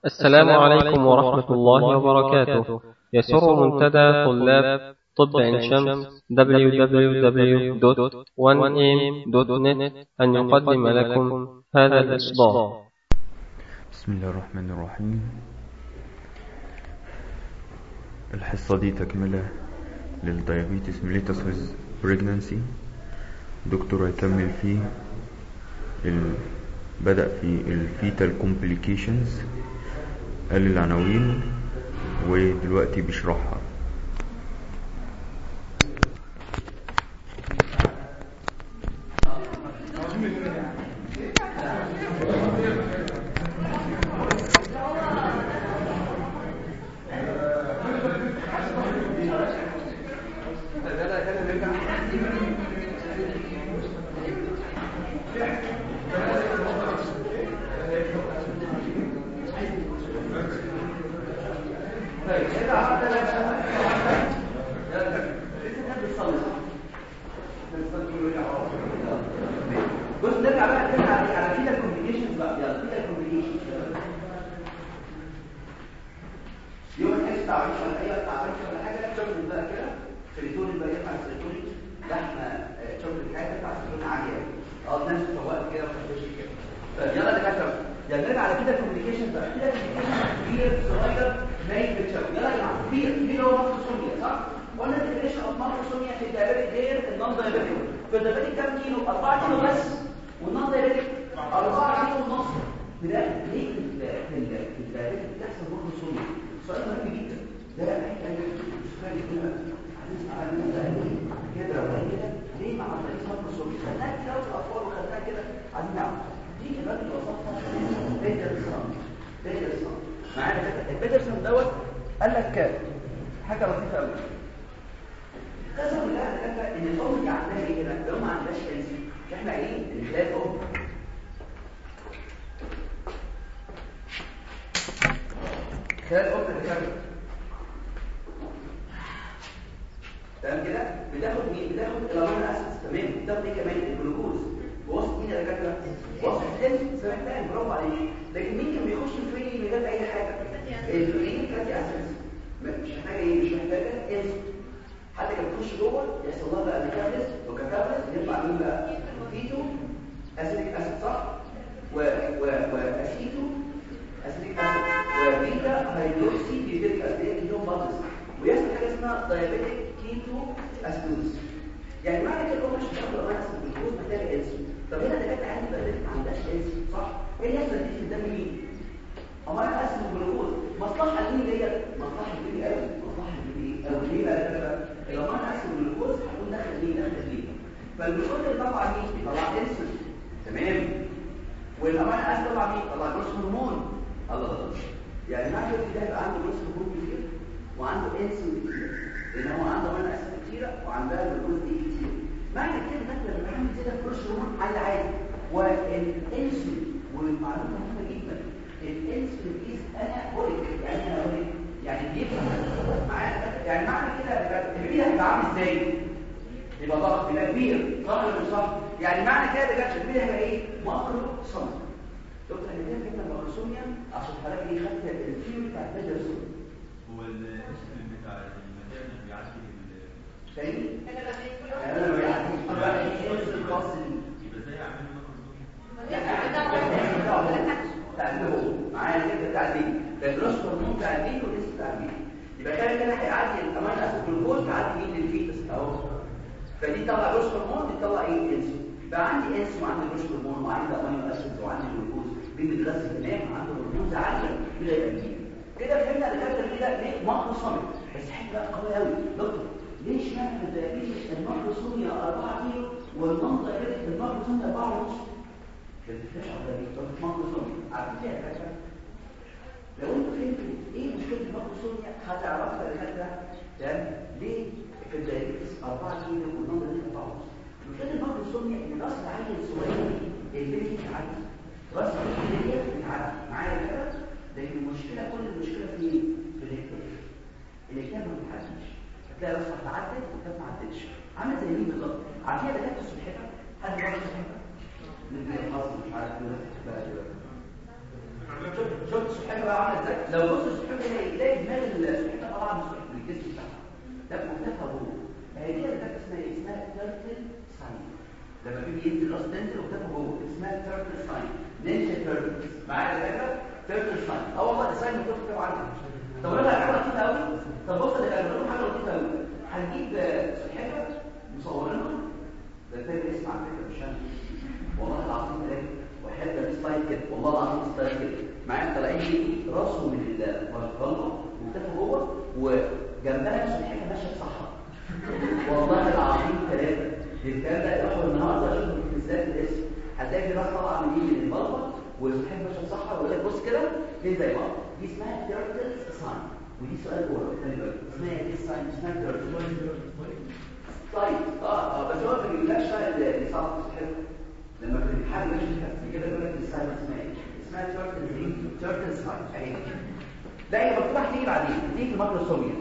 السلام عليكم ورحمة الله وبركاته يسر منتدى طلاب طب عين شمس www.1am.net أن يقدم لكم هذا الإصدار بسم الله الرحمن الرحيم الحصة دي تكملة للديابيتس ميليتس with pregnancy دكتور هيكمل فيه ال... بدأ في الفيتال complications قال العناوين ودلوقتي بيشرحها بص نرجع بقى نرجع على على كده الكومبليكيشنز بقى يلا كده الكومبليكيشنز يوم الحس بتاع عيش ولا اي بتاع عيش ولا حاجه شوكليت بقى كده سيريتونين بقى يطلع سيريتونين لحمه آه، شوكليت حاجه بتاع سيريتونين عاليه اه ناس فوقت كده وخفيش كده طيب يلا دكاتره يلا نرجع على كده الكومبليكيشنز بقى كده الكومبليكيشن كبير صغير باين بالشكل يلا يا جماعه كبير كبير هو ماركوسوميا صح قلنا الديفينيشن اوف ماركوسوميا في الدايابيتيك غير النون دايابيتيك في الدايابيتيك كام كيلو 4 كيلو بس والنون دايابيتيك 4 كيلو ونص بلا ليه في ال- في ال- في الدايابيتيك بتحصل ماركوسوميا سؤال مهم جدا ده محتاج سؤال كده هنسمع عنه ده كده ولا كده ليه ما عملناش ماركوسوميا خدناها كده في الاطفال وخدناها كده عايزين نعرف دي الراجل وصفها بيترسون بيترسون معانا كده البيترسون دوت قال لك حاجه لطيفه قوي قسم بالله على فكره ان الام دي عندها ايه كده لو ما عندهاش انسي احنا قايلين ان خلال ام خلال ام بتكمل تمام كده بتاخد مين بتاخد الامينو اسيدز تمام بتاخد ايه كمان الجلوكوز وسط مين يا دكاتره وسط الدم سمعتها برافو عليك لكن مين كان بيخش الفري من غير اي حاجه الفري فاتي اسيدز مش محتاجه ايه مش محتاجه انسولين حتى كان بيخش جوه يحصل لها بقى ميتابلس وكتابلس يطلع مين بقى فيتو اسيديك اسيد صح و و واسيتو اسيديك اسيد وبيتا هيدروكسي بيبيك اسيد كيتون بادز ويحصل حاجه اسمها دايابيتيك كيتو اسيدوز يعني معنى كده الام مش بتاخد امراض اسيد بالجلوكوز محتاجه انسولين طب هنا ده كانت عندي بقى ما عندهاش انسولين صح ايه اللي يحصل دي في الدم مين امراض اسيد بالجلوكوز مصلحه مين ديت مصلحه البيبي قوي مصلحه البيبي قوي ليه بقى كده الامراض اسيد بالجلوكوز هتكون داخل مين داخل مين فالجلوكوز اللي طلع مين بيطلع انسولين تمام والامراض اسيد طلع مين طلع جروس هرمون الله الله يعني معنى كده ده يبقى عنده جروس هرمون كتير وعنده انسولين كتير لان هو عنده امراض اسيد كتيره وعندها جلوكوز دي كتير معنى كده ده لما بعمل كده جروس هرمون عالي عادي والانسولين والمعلومه مهمه جدا الانسولين از انابوليك يعني انابوليك يعني بيبقى معايا يعني معنى كده البيبي هيبقى عامل ازاي يبقى ضغط يبقى كبير صح ولا مش صح يعني معنى كده ده البيبي هيبقى ايه ماكرو صمت دكتور انا كده فهمت الماكروسوميا عشان حضرتك ايه خدت الفيو بتاع البيدرسون هو الاسم بتاع المكان اللي بيعدي ال- فاهمني انا ما بيعديش بقى ايه الخاص يبقى ازاي اعمل ماكروسوميا معايا كده بتاع البيت ده جروس هرمون بتاع البيت والاسم بتاع البيت يبقى كده كده هيعدي الامينو اسيد جلوكوز تعدي مين للفيتس اهو فدي طلع جروس هرمون دي طلع ايه انسولين بقى عندي انسولين وعندي جروس هرمون وعندي امينو اسيد وعندي جلوكوز دي بتغذي تمام عنده هرمونز عاليه كده يبقى كبير كده فهمنا الدكاتره كده ليه ماكروسوميا بس حته بقى قويه قوي دكتور ليش معنى في الدايابيتس الماكروسوميا 4 كيلو والنون دايابيتس الماكروسوميا 4 ونص الفلاش على الدكتور ماكروسوميا عارفين ايه يا دكاتره لو انتوا فهمتوا ايه مشكله الماكروسوميا هتعرفوا يا دكاتره تمام ليه في الدايابيتس 4 كيلو والنون دايابيتس 4 ونص مشكله الماكروسوميا ان راس العيل الصغير البيبي بتعدي راس البيبي بتعدي معايا كده لكن المشكله كل المشكله في ايه في الاكتاف الاكتاف ما بتعديش هتلاقي راسها اتعدت والكتاف ما عدتش عامل زي مين بالظبط عارفين يا دكاتره السلحفاه حد بيعرف السلحفاه من الحظ مش عارف كده بقى كده شفت السحابه بقى عامله ازاي لو بص السحابه هنا يلاقي دماغ السحابه طالعه من الجسم بتاعها ده مكتفها جوه هي دي اللي اسمها ايه اسمها تيرتل ساين لما بيجي ينزل راس تنزل وكتفها جوه اسمها تيرتل ساين نينجا تيرتل معايا يا دكاتره تيرتل ساين اه والله الساين مكتوب كده عندي طب اقول لك حاجه لطيفه قوي طب بص ده كان بيقول حاجه لطيفه قوي هنجيب سحابه مصورينها ده فاكر اسم على فكره مش انا والله العظيم ثلاثه واحد ده ستايل كده والله العظيم ستايل كده معايا طالعين راسه من البرتقاله وكتفه جوه وجنبها سبحانه ماشيه صح والله العظيم ثلاثه الكلام ده يروحوا النهارده اشوفوا بالذات الاسم هتلاقي في راس طالعه من يمين البلطه وسبحانه ماشيه صح ويقول لك بص كده دي زي بعض دي اسمها تيرتل ساين ودي سؤال جوه خلي بالك اسمها ايه الساين اسمها تيرتل طيب اه اه بس هو ما بيقولكش بقى اللي صعب تستحق لما في الامتحان ماشي في كده يقول لك الساين اسمها ايه اسمها تيرتل ايه تيرتل ساين اهي لا هي مكتوبه هتيجي بعدين هتيجي في الماكروسوميا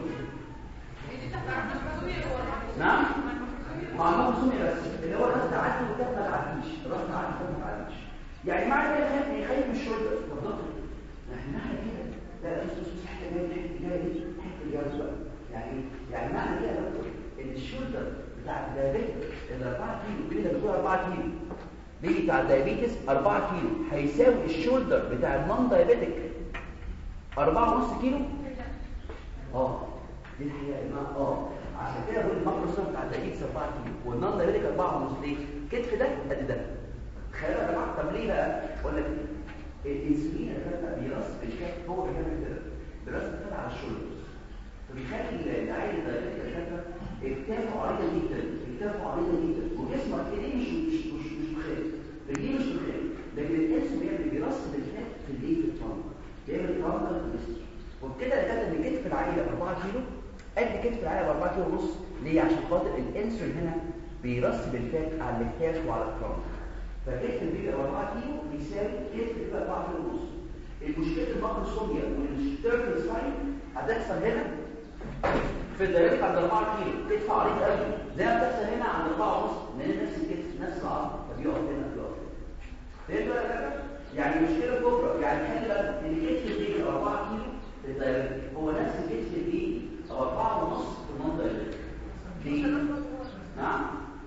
نعم مع الماكروسوميا بس اللي هو الراس تعدي والكتف ما تعديش الراس تعدي والكتف ما تعديش يعني معنى كده خايف خايف من الشولدر بالضبط احنا ناحيه كده لا لا بص بص حته جايه حته جايه دي حته جايه بقى يعني يعني معنى كده يا دكتور ان الشولدر بتاع الدايابيتس ال 4 كيلو بيجي ده بتقول 4 كيلو بيجي بتاع الدايابيتس 4 كيلو هيساوي الشولدر بتاع النون دايابيتك 4.5 كيلو اه دي الحقيقه يا جماعه اه عشان كده بقول الماكروسوم بتاع الدايابيتس 4 كيلو والنون دايابيتك 4.5 ليه كتف ده قد ده تخيلوا يا جماعه طب ليه بقى اقول لك الانسولين اللي كان بيرص الكتف هو بيعمل كده بيرص الكتف على الشولدر فبيخلي العيل الدايابيتك الكتف اكتافه عريضه جدا اكتافه عريضه جدا وجسمك كده مش مش مش مش مخالف رجليه مش مخالف لكن الانسولين بيعمل بيرص الكتف في الايه في الطن بيعمل ترانزل كوليسترول وبكده لقيت ان كتف العيل 4 كيلو قد كتف العيل 4 كيلو ونص ليه عشان خاطر الانسولين هنا بيرسب الفات على الكتاف وعلى الكرام فكتف البيبي 4 كيلو بيساوي كتف البيبي 4 كيلو ونص المشكله الماكروسوميا والستيركل ساين هتحصل هنا في الدايركت عند 4 كيلو كتف عريض قوي زي ما بتحصل هنا عند 4 ونص لان نفس الكتف نفس العظم فبيقف هنا بيقف فهمت ولا يعني مشكله كبرى يعني خلي بالك ان الكتف البيبي 4 كيلو في الدايركت هو نفس الكتف البيبي او 4 ونص في المنطقه دي ليه؟ نعم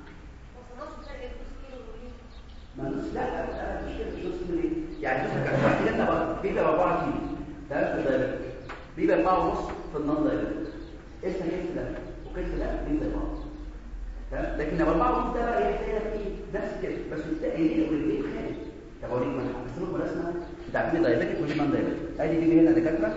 ما نص لا لا مش كده مش نص ليه يعني مثلا كان واحد جنة بقى بيبقى 4 كيلو ده في الدايركت بيبقى 4 ونص في النون دايركت اسمه كيف ده وكيف ده بيبقى بعض تمام لكن لو 4 ونص ده بقى يحتاج ايه نفس كده بس التقليل والبيت خارج طب اوريك مثلا هسيبك رسمه بتاع بيبي دايبيتك ودي نون دايبيتك ادي بيبي هنا دكاتره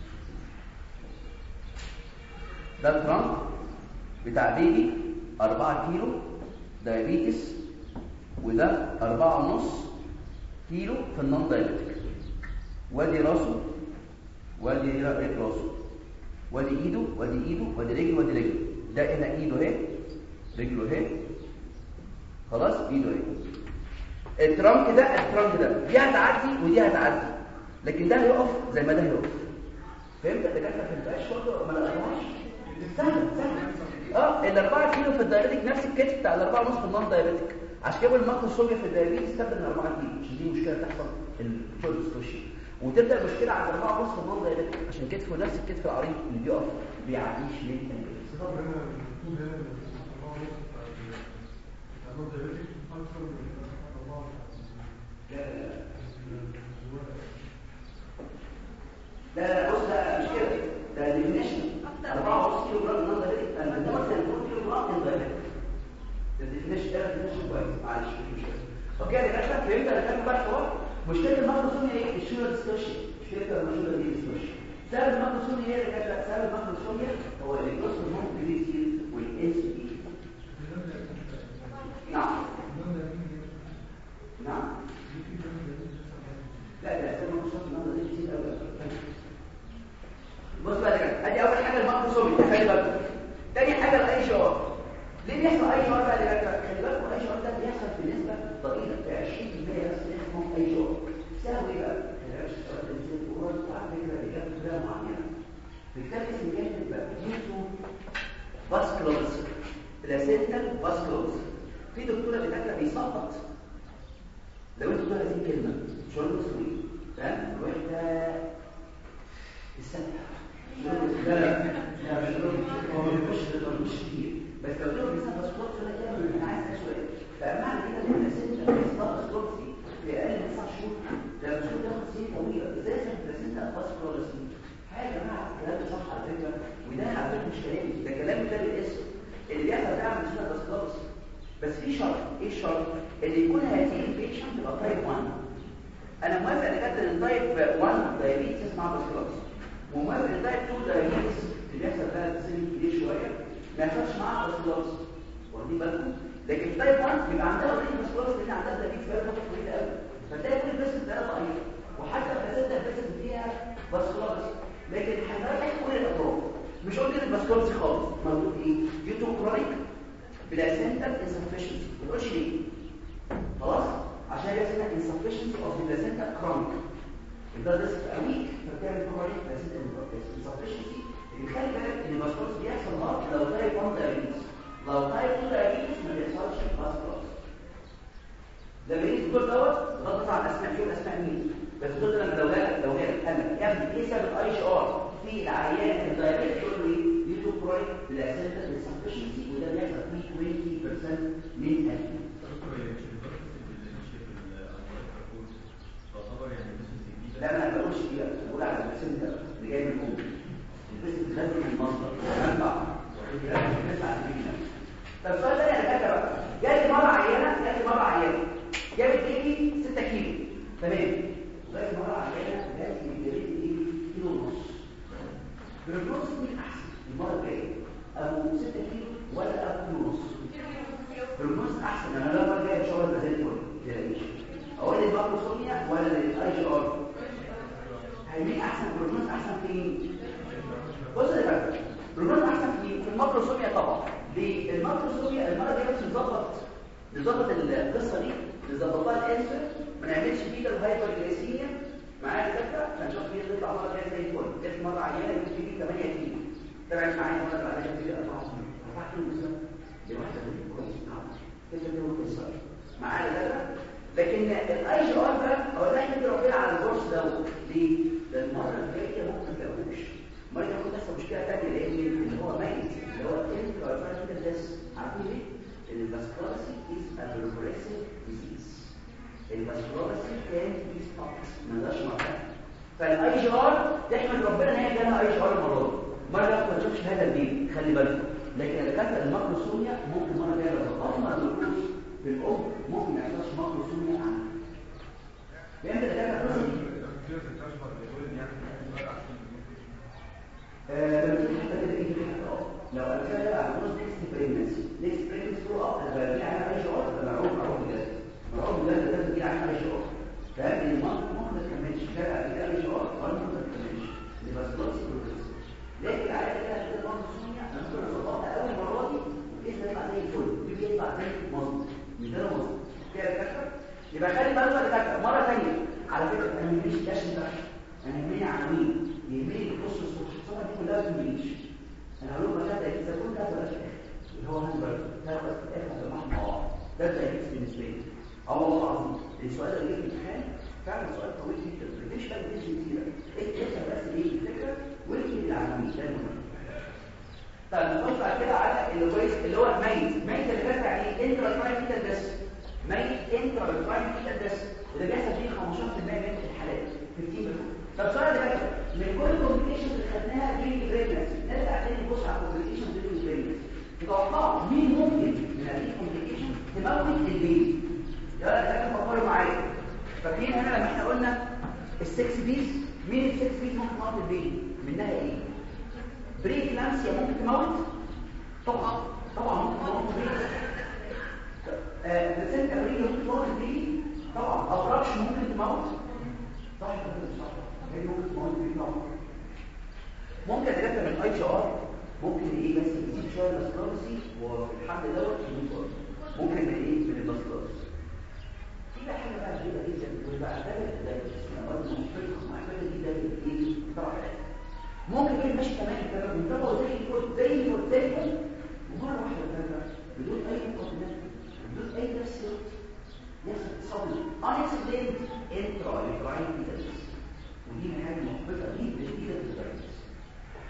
ده الترانك بتاع بيبي 4 كيلو دايابيتس وده أربعة ونص كيلو في النون دايبيتك وادي راسه وادي راسه وادي ايده وادي ايده وادي رجله وادي رجله ده هنا ايده اهي رجله اهي خلاص ايده اهي الترانك ده الترانك ده دي هتعدي ودي هتعدي لكن ده هيقف زي ما ده هيقف فهمت ده كانت ما فهمتهاش برضه ما لقيتهاش سهل سهل اه ال 4 كيلو في الدايابيتك نفس الكتف بتاع ال 4 ونص في النون دايابيتك عشان كده الماكروسوميا في الدايابيتس استخدم 4 كيلو عشان دي مشكله تحصل الفول ديستوشن وتبدا المشكله عند 4 ونص في النون دايابيتك عشان كتفه نفس الكتف العريض اللي بيقف بيعديش ليه لا لا بص ده مش كده ده ديفينيشن 4 ونص كيلو جرام النون دايابيتك انا ده مثلا 2 كيلو جرام الدايابيتك الديفينيشن ده ديفينيشن كويس معلش مش مشكله اوكي يا دكاتره فهمت انا كاتب بقى الحوار مشكله الماكروسوميا ايه الشوجر ديسكشن مشكله المشكله دي ديسكشن سبب الماكروسوميا ايه يا دكاتره سبب الماكروسوميا هو الجلوس هرمون جليسيل والانس بي نعم نعم لا لا سبب الماكروسوميا دي كتير قوي بص بقى يا دكاتره ادي اول حاجه الماكروسوميا خلي بالك تاني حاجه الاي شعار ليه بيحصل اي شعار بقى يا دكاتره خلي بالكم اي شعار ده بيحصل في نسبه ضئيله في 20% بس اسمه اي شعار سبب ايه بقى العيش السؤال ده ازاي هو على فكره اجابه بطريقه معينه في كتاب اسمه كاتب بقى يوتو باسكلوز بلاسينتال باسكلوز في دكتوره دكاتره بيسقط لو انتوا دكتوره هذه الكلمه شعور مسؤولي تمام الوحده لا لا لا مش دول هو ما بيخش مش كتير بس لو دول بيسمى باسكولوس ولا كده انا عايز اسال سؤال فمعنى كده ان الاسنت بيسمى باسكولوس في اقل من 9 شهور ده المفروض ياخد سنين طويله ازاي اسمى الاسنت باسكولوس حاجه يا جماعه الكلام ده صح على فكره وده على فكره مش كلامي ده كلام ده بالاسم اللي بيحصل فعلا مش باسكولوس بس في شرط ايه الشرط اللي يكون هذه البيشنت تبقى تايب 1 انا موافق ان كانت التايب 1 دايابيتس مع باسكولوس وموافق ان تايب 2 دايابيتس اللي بيحصل فيها سن كبير شويه ما يحصلش معاها باسكولوس واخدين بالكم لكن تايب 1 بيبقى عندها اوريدي باسكولوس لان عندها دايابيتس بقى فتره طويله قوي فتلاقي كل البيست ده ضعيف وحتى الاساتذه البيست فيها باسكولوس لكن هنراجع كل الاطراف مش قلت ان الباسكولوس خالص موجود ايه ديو تو كرونيك بلاسنتال insufficiency ما تقولش ليه خلاص عشان هي اسمها insufficiency of the placenta chronic ده ده weak فبتعمل chronic placenta insufficiency اللي خلي بالك ان الباسكولوس بيحصل مرض لو تايب 1 diabetes لو تايب 2 diabetes ما بيحصلش باسكولوس ده بيجي دول دوت غلط على الاسماء شوف اسماء مين بس دول لما لو جالك لو جالك انا يا ابني ايه سبب الاي جي ار في العيان الدايابيتس يقول له ايه دي تو كرونيك بلاسنتا insufficiency وده بيحصل فيه 20% من الأجل لا ما بقولش كده بقول على البلاسنتا اللي جاي من الام البلاسنتا خارج من المصدر منبع طب السؤال ده يا دكاتره بقى جالي مره عيانه جالي مره عيانه جابت ايدي 6 كيلو تمام وجالي مره عيانه جابت ايدي كيلو ونص بالنص مين احسن المره الجايه ابو 6 كيلو ولا ابو كيلو ونص بالنص احسن انا لو المره الجايه ان شاء الله زي الفل تلاقيش اقول لي ماكروسوميا ولا الاي جي ار هيمين احسن بالنص احسن فين بص يا فندم بالنص احسن فين في الماكروسوميا طبعا دي الماكروسوميا المره دي بس نظبط نظبط القصه دي نظبطها الانسر ما نعملش فيها الهايبر جلايسيميا معايا الفكره هنشوف مين يطلع مره جايه زي الفل جت مره عيانه يمكن تيجي 8 كيلو تبعت معايا مره بعدها تيجي 4 كيلو 4 كيلو بالظبط دي واحده من كويس نعم كده كده قصه معايا الفكره لكن الاي جي ار بقى هو ده احنا ربنا على الكورس دوت ليه؟ ده المره الجايه ممكن تلاقوش المره دي ممكن تحصل مشكله ثانيه لان اللي هو ميت اللي هو انترا ديس عارفين ليه؟ ان الفاسكولارسي از ا بروجريسيف ديزيز الفاسكولارسي كان بي ستوبس مالهاش مرحله فالاي جي ار تحمد ربنا ان هي جالها اي جي ار المره دي مره ما تشوفش هذا البيت خلي بالكم لكن اللي كانت الماكروسوميا ممكن مره جايه لو اطمر الجلوكوز في الام ممكن ما يحصلش ماكروسوميا عنها لان ده كان لو انا كده بقى عملت نيكست بريجنسي نيكست بريجنسي فولو اب انا برجع على اي شعور انا معروف معروف بجد معروف بجد لازم تيجي على اي شعور فاهم ان المنطق ممكن ما تكملش شارع كده اي شعور ولا ممكن ما تكملش دي بس بلس بروجريس لكن على كده كده المنطق سونيا انا ممكن اظبطها اول مره دي باذن يطلع زي الفل دي بيطلع زي مظبوط مش ده مظبوط كده الفكره يبقى خلي بالك يا دكاتره مره ثانيه على فكره انا ما يهمنيش داش داش انا يهمني عناوين يهمني القصص الصوره دي كلها ما تهمنيش انا هقول لك ده اذا كنت هذا اللي هو هنبر ثلاث اخر مع بعض ده التاريخ بالنسبه لي اه والله العظيم السؤال اللي جه في الامتحان فعلا سؤال طويل جدا مفيش بقى بيجي كتير اكتب بس ايه الفكره واكتب العناوين ده المهم طيب نخش بعد كده على اللي كويس اللي هو الميت الميت اللي كان يعني انترا ترايفيتال ديس ميت انترا ترايفيتال ديس وده بيحصل فيه 15% من الحالات 15 طب سؤال ده من كل الكومبليكيشنز اللي خدناها دي بريجنسي نرجع تاني نبص على الكومبليكيشنز دي بريجنسي تتوقعوا مين ممكن من هذه الكومبليكيشن تموت البيبي يلا ده فكروا معايا فاكرين هنا لما احنا قلنا السكس بيز مين السكس بيز ممكن تموت البيبي منها ايه بري كلامسيا ممكن تموت طبعا طبعا ممكن تموت البيبي بسنت امريكا ممكن تموت البيبي طبعا ابراكش ممكن تموت صح كده صح هي ممكن تموت البيبي طبعا ممكن تدافع من اي جي ار ممكن ايه بس يزيد شويه الاسكارسي وفي الحد دوت يموت ممكن من ايه من الاسكارسي في بقى حاجه بقى غريبه جدا وبعتبر ده انا برضه محتاج محتاج جدا ايه طبعا ممكن يكون ماشي تمام تمام منطقه زي الفل زي الفل زي الفل ومره واحده كده بدون اي مقدمات بدون اي تفسير يحصل تصدي unexplained intra uterine fetus ودي حاجه محبطه جدا جدا للغايه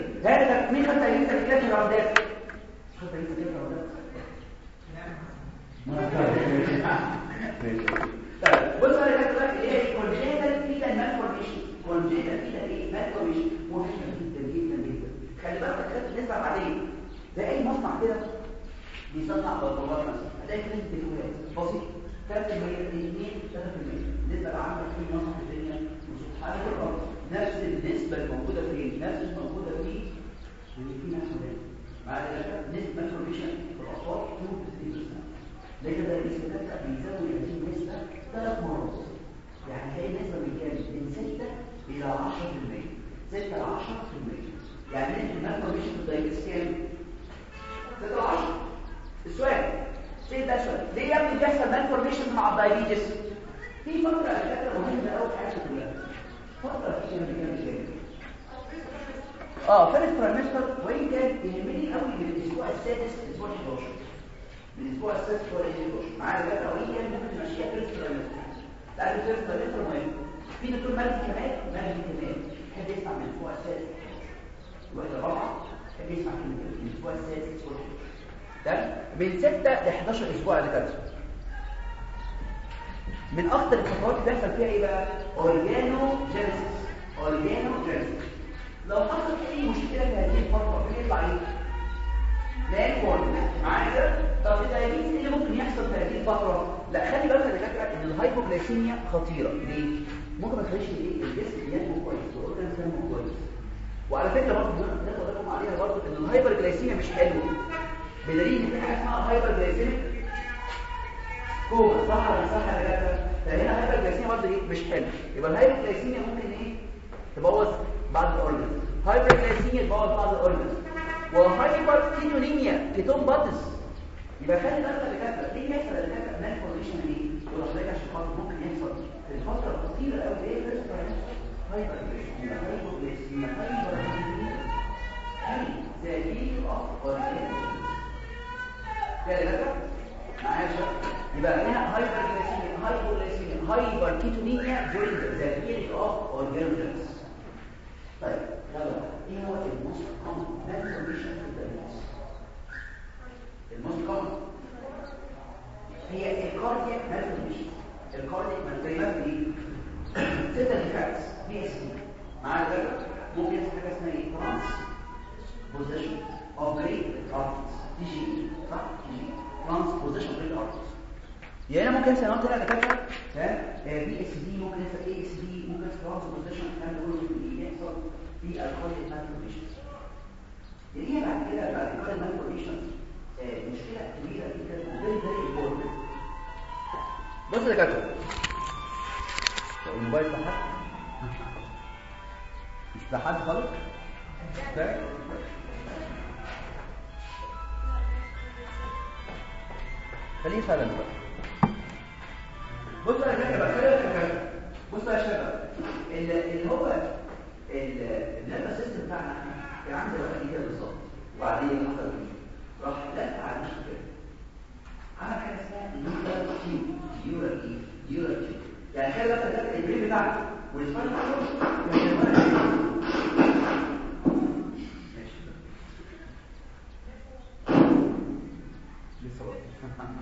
هذا مين خد تأليف تأليفات الراوندات خد تأليف تأليفات الراوندات طيب بص على كده بقى اللي هي كونجيتال فيتال مالفورميشن كونجيتال فيتال ايه مالفورميشن مهمه جدا جدا جدا خلي بالك كده نسبه بعدين ده اي مصنع كده بيصنع بطولات مثلا هتلاقي كده التليفونات بسيط 3% 2 3% النسبه العامه في مصنع في الدنيا وسبحان الله نفس النسبه الموجوده في نفس الموجوده في في ناس بعد كده نسبه مالفورميشن في الاطفال 2 لكن ده النسبة ده بيزود هذه النسبة ثلاث مرات يعني هي نسبة من كام؟ من 6 إلى 10% 6 إلى 10% يعني نسبة المالفورميشن في الدايبيتس كام؟ 6 إلى 10 السؤال ايه ده السؤال؟ ليه يا ابني بيحصل مالفورميشن مع الدايبيتس؟ في فترة على فكرة مهمة قوي في حياتنا كلها فترة في كام كام كام اه فيرست ترايمستر وان كان يهمني قوي من الاسبوع السادس الاسبوع 11 من الاسبوع السادس ولا الاسبوع معايا بقى قوية ممكن تمشيها فيرست ترايمستر تعرف فيرست ترايمستر مهم في دكتور مالك كمان مالك كمان يحب يسمع من الاسبوع السادس الوحده الرابعه يحب يسمع من الاسبوع السادس الاسبوع ده من 6 ل 11 اسبوع اللي فاتوا من اخطر الفترات اللي بيحصل فيها ايه بقى اورجانو جينيسيس اورجانو جينيسيس لو حصل اي مشكله في هذه الفتره بيطلع ايه مان وورد معايا كده طب الدايابيتس ايه اللي ممكن يحصل في هذه الفتره لا خلي بالك يا دكاتره ان الهايبوغلايسيميا خطيره ليه ممكن ما تخليش الايه الجسم ينمو كويس والاورجان ينمو كويس وعلى فكره برضه ناخد بالكم عليها برضه ان الهايبرجلايسيميا مش حلوه بدليل ان في حاجه اسمها هايبرجلايسيميك كوما صح ولا صح يا دكاتره فهنا هايبرجلايسيميا برضه ايه مش حلو يبقى الهايبرجلايسيميا ممكن ايه تبوظ بعض الاورجانز هايبرجلايسيميا تبوظ بعض الاورجانز وهايبر كيتونيميا كيتون باتس يبقى خلي بالك يا دكاتره ليه بيحصل يا دكاتره مان فورميشن دي ولحضرتك عشان خاطر ممكن يحصل في الفتره القصيره قوي ايه فيرست هايبر كيتونيميا هايبر كيتونيميا هايبر كيتونيميا زي دي اوف اورجانيزم كده يا دكاتره معايا يا شباب يبقى هنا هايبر كيتونيميا هايبر كيتونيميا هايبر كيتونيميا during the period of organisms طيب يلا ايه هو الموست كومن مالفورميشن في الدايبيتس الموست كومن هي الكاردياك مالفورميشن الكاردياك مالفورميشن دي ستة ديفاكتس بي اس دي مع ذلك ممكن يحصل حاجه اسمها ايه ترانس بوزيشن اوف بريك ارتس تي جي صح تي جي ترانس بوزيشن بريك ارتس يعني انا ممكن اسال طلع دكاتره تمام بي اس دي ممكن يحصل اي اس دي ممكن يحصل ترانس بوزيشن الكلام ده كله ممكن يحصل في الكاردياك مالفورميشن اللي هي بعد كده بعد الكاردياك مالفورميشن مشكله كبيره جدا فيري فيري امبورتنت بص يا دكاتره الموبايل صح ده حد خالص ده خليه فعلا بقى بصوا يا شباب بقى خلينا نتكلم بصوا يا شباب ال- اللي هو النيرفس سيستم بتاعنا كان عامل زي واحد كده بالظبط وبعدين حصل ايه؟ راح لف على نفسه كده عمل حاجه اسمها نيورال تيوب نيورال ايه؟ نيورال تيوب يعني كده مثلا ده البرين بتاعك والسباين ماشي لسه بقى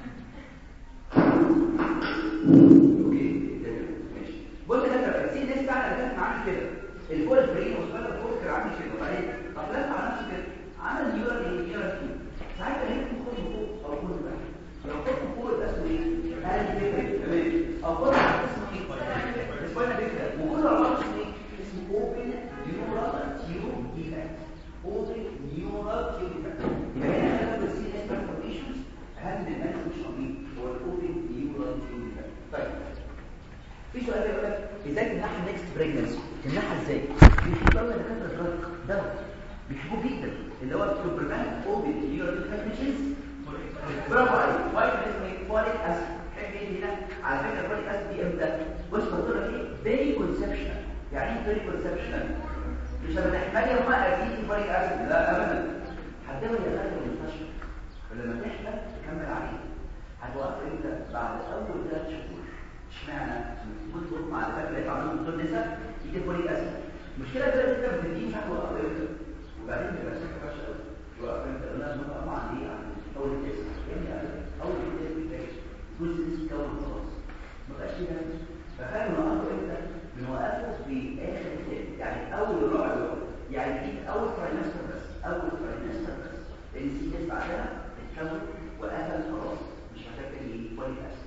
اوكي تمام ماشي بص يا دكتور السي دي بتاعنا اللي كان عامل كده الفول برين والسباينال كورد كان عامل كده وبعدين طب لف على نفسه كده عمل نيورال ايه نيورال تيوب ساعتها هي تاخد فوق او خد بقى لو خدت فوق يبقى اسمه ايه هل فكره تمام او خد اسمه ايه السباينال فكره وكل علاقه اسمه ايه اسمه اوبن نيورال تيوب ديفكت اوبن نيورال تيوب ديفكت يبقى هنا هناخد السي دي انفورميشنز اهم من المانجمنت ايه هو الاوبن نيورال تيوب ديفكت طيب في سؤال بيقول لك ازاي تمنعها نيكست بريجنسي تمنعها ازاي بيحبوا قوي دكاتره دراج دواء بيحبوه جدا اللي هو تو بريفنت اوبن نيورال ديفكشنز برافو عليك فايتامين اسمه فوليك اسيد حاجه ايه هنا على فكره فوليك اسيد دي امتى بص قلت لك ايه فيري كونسبشنال يعني ايه فيري كونسبشنال مش لما تحملي وما اكيد فوليك اسيد لا ابدا هتبقى يا غالي المستشفى ولما تحمل تكمل عليه هتوقف امتى بعد اول ثلاث شهور اشمعنى بتطلب مع الدكاتره اللي عندهم دكتور نساء يدي فوليك اسيد المشكله ده انت ما بتديش مش عارف توقف امتى وبعدين بيبقى شكلك وحش قوي توقف امتى انا بنقف مع ايه عن اول تيست يعني اول تيست بتاعي جزء اسمه كون خلاص ما بقاش كده فخلوا نوقفه امتى بنوقفه في اخر تيست يعني اول ربع يوم يعني دي اول ترايمستر بس اول ترايمستر بس لان سي اس بعدها اتكون وقفل خلاص مش محتاج تاني فوليك اسيد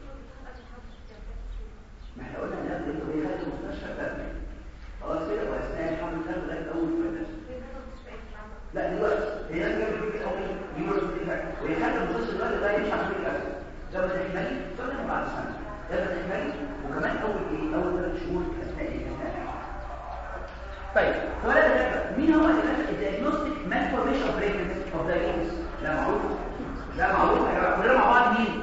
ما احنا قلنا ان قبل ما يخلي المستشفى بدري خلاص كده واثناء الحمل كان لغايه اول ترايمستر لا دلوقتي هي لازم تعمل كده اول يورو ديفكت وهي خدت المستشفى دلوقتي ده يمشي على فوليك اسيد لما تحملي سنه بعد سنه لما تحملي وكمان اول ايه اول ثلاث شهور اثناء ايه اثناء الحمل. طيب سؤال ده مين هو الديagnostic malformation of pregnancy of diabetes لا معروف لا معروف يا جماعه كلنا مع بعض مين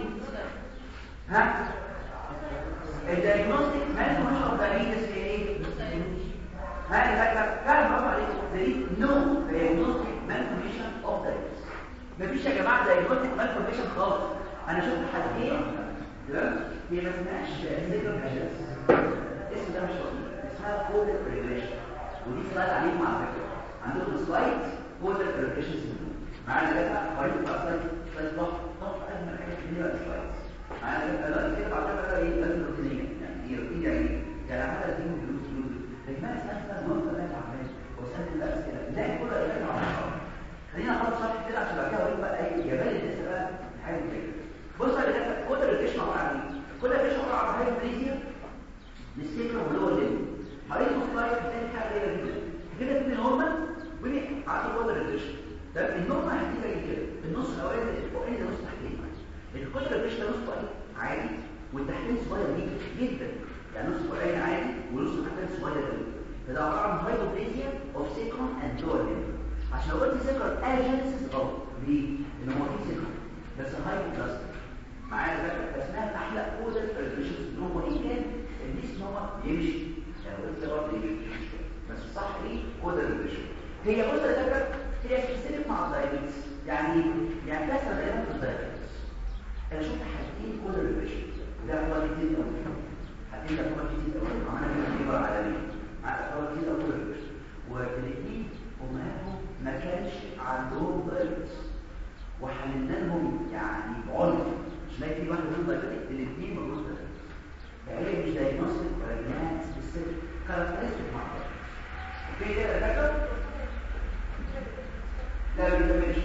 ها الديagnostic malformation of diabetes هي ايه ها الفكره فعلا برافو عليك دي نو diagnostic malformation of diabetes مفيش يا جماعه diagnostic malformation خالص انا شفت حالتين تمام هي ما اسمهاش سيجنال اسم ده مش لطيف اسمها كودر ريجريشن ودي سلايد عليهم على فكره عندهم سلايد كودر ريجريشن سيندروم معانا كده قريب بقى سلايد سلايد ضغط ضغط اجمل حاجه في الدنيا السلايد معانا كده دلوقتي كده بعد كده ايه لازم روتينيه يعني ايه روتين يعني ايه؟ يعني عمال اديهم فلوس فلوس لكن ما اسالت بقى النهارده بقى تعبان واسالت الاسئله لا كل الاجابات على بعض خلينا نحط شرح كده عشان بعد كده اوريك بقى ايه جبال لسه بقى حاجه كده بص يا جماعه كودر ريجريشن عباره عن ايه؟ كودر ريجريشن عباره عن هايبريزيا للسيكرا واللور ليمب حوالين السلايد بتلاقي حاجه غريبه جدا كده في نورمال ودي عارفه كودر ريجريشن طب النورمال هتيجي زي كده النص الاولاني الفوقاني ده نص تحتاني الكودر ريجريشن ده نص فوقاني عادي والتحتاني صغير جدا جدا يعني نص فوقاني عادي ونص تحتاني صغير قوي فده عباره عن هايبريزيا اوف سيكرون اند لور ليمب عشان لو قلت سيكرون اجنسيس غلط ليه؟ ان هو في سيكرون بس هايبوبلاستيك معايا ده اسمها احلى كودر ريجريشن سندروم وان كان الاسم هو يمشي يعني قلت برضه يمشي بس صح ايه كودر ريجريشن هي بص يا دكتور هي سبيسيفيك مع الدايابيتس يعني يعني بتحصل دايما في الدايابيتس انا شفت حالتين كودر ريجريشن وده هو كتير قوي حالتين ده هو كتير قوي عملنا فيهم خبره عالميه مع هو كتير قوي كودر ريجريشن والاثنين امهاتهم ما كانش عندهم دايابيتس وحللنا لهم يعني بعنف مش لاقي في واحد منهم دايابيتك الاثنين موجود دايابيتس فهي مش دايجنوستيك ولا انها سبيسيفيك كاركترستيك مع بعض في كده يا دكتور لا ما بيتعملش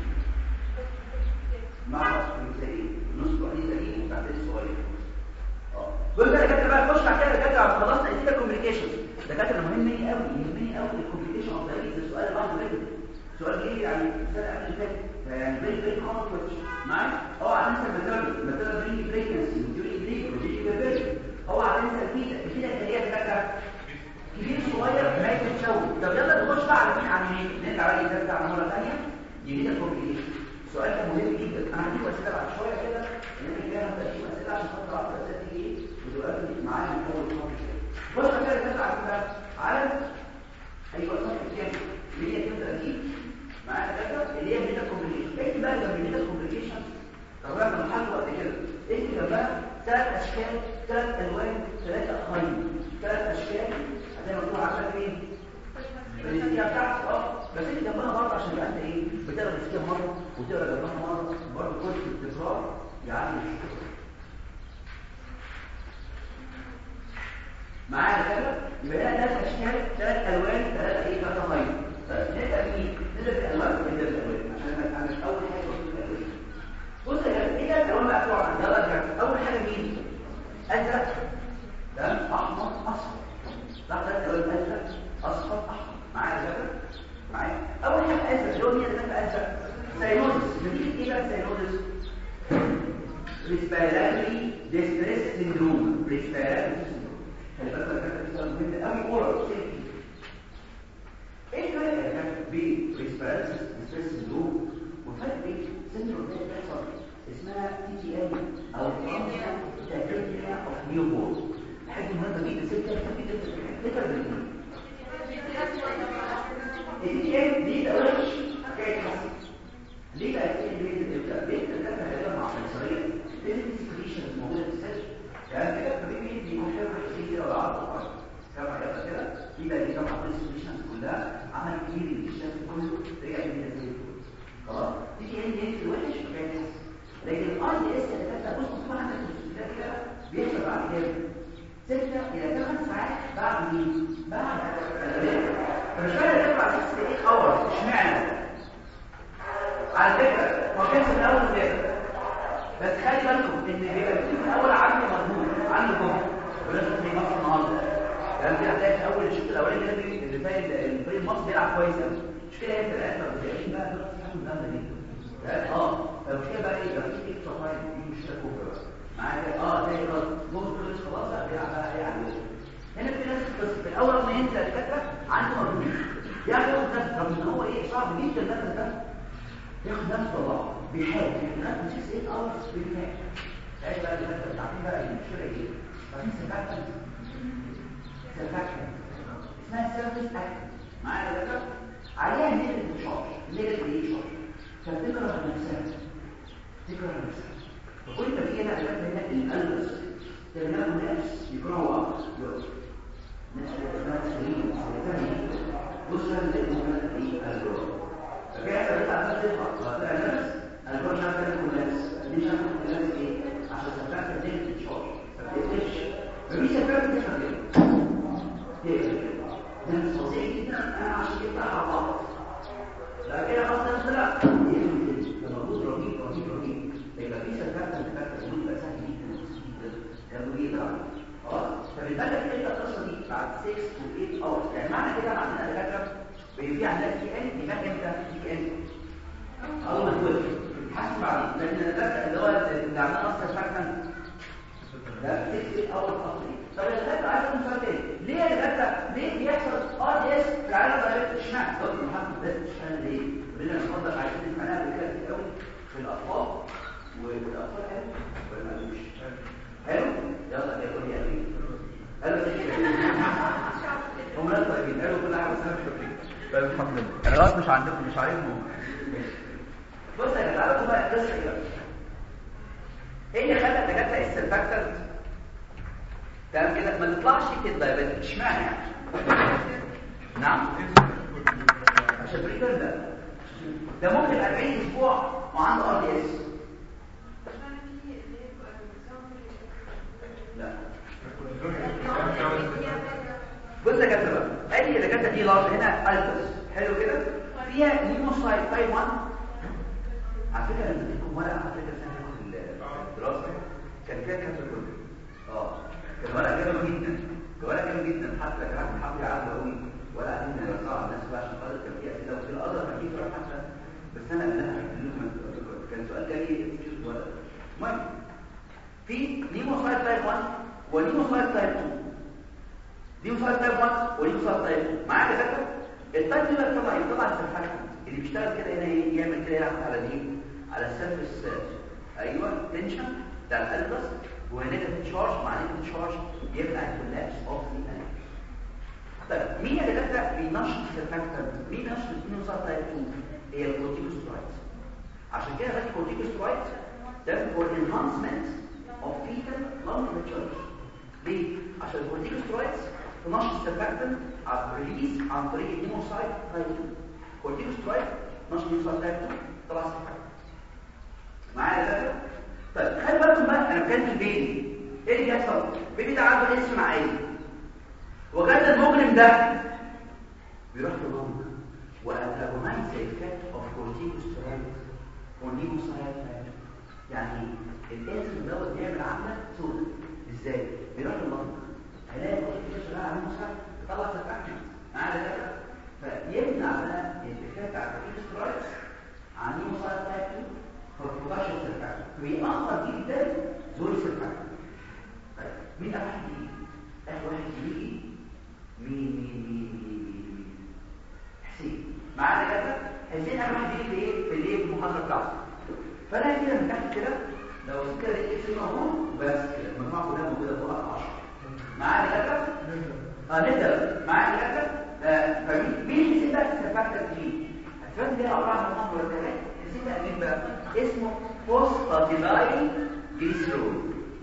مع زي نص وعليه زي وبعدين صغير اه دول بقى دكاتره بقى نخش بعد كده دكاتره خلصنا اسئله كوميونيكيشنز دكاتره مهمني قوي يهمني قوي الكوميونيكيشن اوف ذا ده سؤال لوحده كده سؤال جه يعني السنه قبل اللي فاتت يعني فيري فيري كومن كويشن معايا اه هننسى الماتيريال الماتيريال درينج بريكنسي وديورينج بريك وديورينج بيربيري هو هننسى الفيتا الفيتا اللي هي دكاتره كبير صغير ما يتشوه يجينا كومبليكيشن السؤال ده مهم جدا انا هديك اسئله بعد شويه كده ان انا كده هبدا اديك اسئله عشان خاطر اعرف الاسئله دي ايه ودلوقتي معايا من اول خطوه كده بص كده كده على كده على ايوه الصف الكام اللي هي تبدا دي معايا كده اللي هي ميتا كومبليكيشن اكتب بقى جنب ميتا كومبليكيشن طبعا انا محل وقت كده اكتب جنبها ثلاث اشكال ثلاث الوان ثلاثه اقايم ثلاث اشكال زي ما بتقول عشان ايه الريسكيه بتاعتك اه بس انت جنبها برضه عشان يبقى انت ايه بتقرا الريسكيه مره وتقرا جنبها مره برضه كل التكرار يعني معايا كده يبقى هنا ثلاث اشكال ثلاث الوان ثلاثه ايه ثلاثه خيط نبدا بمين نبدا بالالوان نبدا بالالوان عشان انا اول حاجه قلت الالوان بص يا جماعه ايه الالوان بقى بتوع يلا اول حاجه مين ازرق ده احمر اصفر ده ده الالوان ازرق اصفر احمر معايا يا جماعه معايا اول حاجه ازرق اللي هو مين اللي ازرق ساينوزس بنجيب ايه بقى ساينوزس ريسبيراتوري ديستريس سيندروم ريسبيراتوري خلي بالك ده كده مهم قوي اورال سيفتي ايه الفرق يا جماعه بين ريسبيراتوري ديستريس سيندروم والفرق بين سيندروم ده بيحصل اسمها تي تي ام او تاكيديا اوف نيو بورن حاجه مهمه جدا ست تفتكر الاثنين التي تي ام دي ده وحش حكايه حسن ليه بقى التي ام دي بتبدا بين الثلاثه غالبا مع العنصريه لازم سكريشن موجوده في السيرش يعني كده فبيبي بيكون فيها كتير ولا عرض كما يبقى كده يبقى دي طبعا السكريشن كلها عمل كتير الكشاف كله رجع من زي خلاص دي تي ام دي الوحش حكايه حسن لكن الار دي اس اللي كانت بص طبعا عندك ده كده بيحصل بعد كام ستة إلى ثمان ساعات بعد مين؟ بعد الغداء فمش فاهم تطلع 68 اور اشمعنى؟ على فكرة هو كان في الأول كده بس خلي بالكم إن بيبقى في الأول عنده مضمون عنده جهد ولازم في مصر النهارده يعني في هتلاقي في أول الشوط الأولاني كده اللي فاهم الفريق المصري بيلعب كويس قوي مش كده هي بتبقى أنت بتلاقي بقى بتفهم جامدة جدا اه فالمشكلة بقى ايه؟ بقى في اكسترا تايم دي مشكلة كبرى بقى معايا اه زي خلاص ممكن كل خلاص بقى بيلعب بقى ايه على هنا في ناس بس في الاول لما ينزل الدكاتره عنده مجهود ياخد نفس رغم ان هو ايه صعب جدا النفس ده ياخد نفس طبعا بيحاول ياخد 6 8 اورز بيحاول عايز بقى الدكاتره بتاعتين بقى المشكله ايه؟ بعدين سيرفاكتنت سيرفاكتنت اسمها سيرفيس اكتنت معايا يا دكاتره عليها نيجاتيف تشارج نيجاتيف ايه تشارج فتكره نفسها تكره نفسها وكل ما في هنا علاج هنا الالبس تمام نفس يكرهوا اكتر نفس نفس سليم بص انا زي ما قلت ايه الجو فكده انت بتاع نفس تطلع هتلاقي نفس الجو مش عارف يكون نفس ليش عارف يكون نفس ايه عشان سفاك الدين في الشغل فبتقفش مفيش سفاك تفهم كده ده نفس فظيع جدا انا عشان كده على بعض لا كده خلاص نفس لا ده موجود رهيب رهيب رهيب يبقى في سفاكة سفاكة تقول بقى سهل جدا جدا جدا جدا خلاص فبالتالي انت القصه دي بعد 6 to 8 hours يعني معنى كده عندنا دكاتره في عندنا تي ان يبقى امتى تي ان اول ما تولد حسب بعدين لكن الدكاتره اللي هو اللي عندنا اصلا سفاكة ده 6 hours اصلي طب الدكاتره عايز اقول سؤال تاني ليه الدكاتره ليه بيحصل ار دي اس في العيال دايركت اشمعنى دكتور محمد بس اشمعنى ليه؟ بيقول لنا اتفضل عايزين نسمعها بكده كتير قوي في الاطفال والاطفال حلو ولا ما قالوش حلو يلا يا قول يا ابي قالوا هم ناس طيبين قالوا كل حاجه بس انا مش فاكرين بس الحمد لله انا خلاص مش عندكم مش عارفهم بص يا جماعه تعالوا بقى القصه ايه ايه اللي خلى الدكاتره السلفاكتنت تمام كده ما تطلعش كده بس اشمعنى يعني نعم عشان بريدر ده ده ممكن 40 اسبوع وعنده ار دي اس لا بص يا جماعه بقى اي دكاتره دي لارج هنا الفس حلو كده فيها نيموسايت تايب 1 على فكره انا اديتكم ورقه على فكره سنه الدراسه كان فيها كاتب كله اه كان ورقه جميله جدا ورقه جميله جدا حتى كان محمد عبد قوي ولا عايزين نوزعها على الناس بقى عشان خاطر كان فيها اسئله وفي الازهر كان فيه سؤال حتى بس انا قبلها كان سؤال جاي في الورقه المهم في نيموسايت تايب 1 ونيموسايت تايب 2 نيموسايت تايب 1 ونيموسايت تايب 2 معايا يا دكتور التايب 2 طبعا طبعا سلفاكتنت اللي بيشتغل كده هنا ايه يعمل كده يلعب على الايه على السيرفيس ايوه تنشن بتاع الالبس وهناك تشارج مع نيجاتيف تشارج يبقى كولابس اوف ذا طيب مين اللي دكتور بينشط السيرفاكتنت مين بينشط النيوصال تايب 2 هي الكورتيكوسترويدز عشان كده بقى الكورتيكوسترويدز ده فور انهانسمنت اوف فيتال لانج ماتيوريتي ليه عشان الكورتيكوسترويدز تنشط السيرفاكتنت على ريليز عن طريق النيوصال تايب 2 كورتيكوسترويد نشط النيوصال تايب 2 طلع السيرفاكتنت معايا يا دكتور طيب خلي بالكم بقى انا بتكلم في البيبي ايه اللي بيحصل البيبي ده عنده اسم عالي وكان المجرم ده بيروح للمنطقه وانتاجونايز افكت اوف كورتيكوستيرويد ونيوسايد يعني الاسم دوت بيعمل عمله سوداء ازاي بيروح للمنطقه هيلاقي الكورتيكوستيرويد شغال على نيوسايد يطلع تفاعل معايا ده فيمنع بقى الافكت على الكورتيكوستيرويد عن نيوسايد تايب 2 فالبروتاشن سيرفاكتور بيأثر جدا زول سيرفاكتور طيب مين أول واحد يجي؟ آخر واحد يجي مين مين مين مين مين حسين معانا كده حسين أول واحد يجي في إيه؟ في الإيه؟ في المحاضرة بتاعته فأنا كده من تحت كده لو كده لقيت اسم موجود بس كده المجموعة كلها موجودة فوق 10 معانا كده؟ اه نبدأ معانا كده آه، فمين مين حسين بقى السيرفاكتور دي؟ هتفهم ليه أربعة من المحاضرة كمان حسين بقى مين بقى؟ اسمه فوسفاتيلاي جليسرول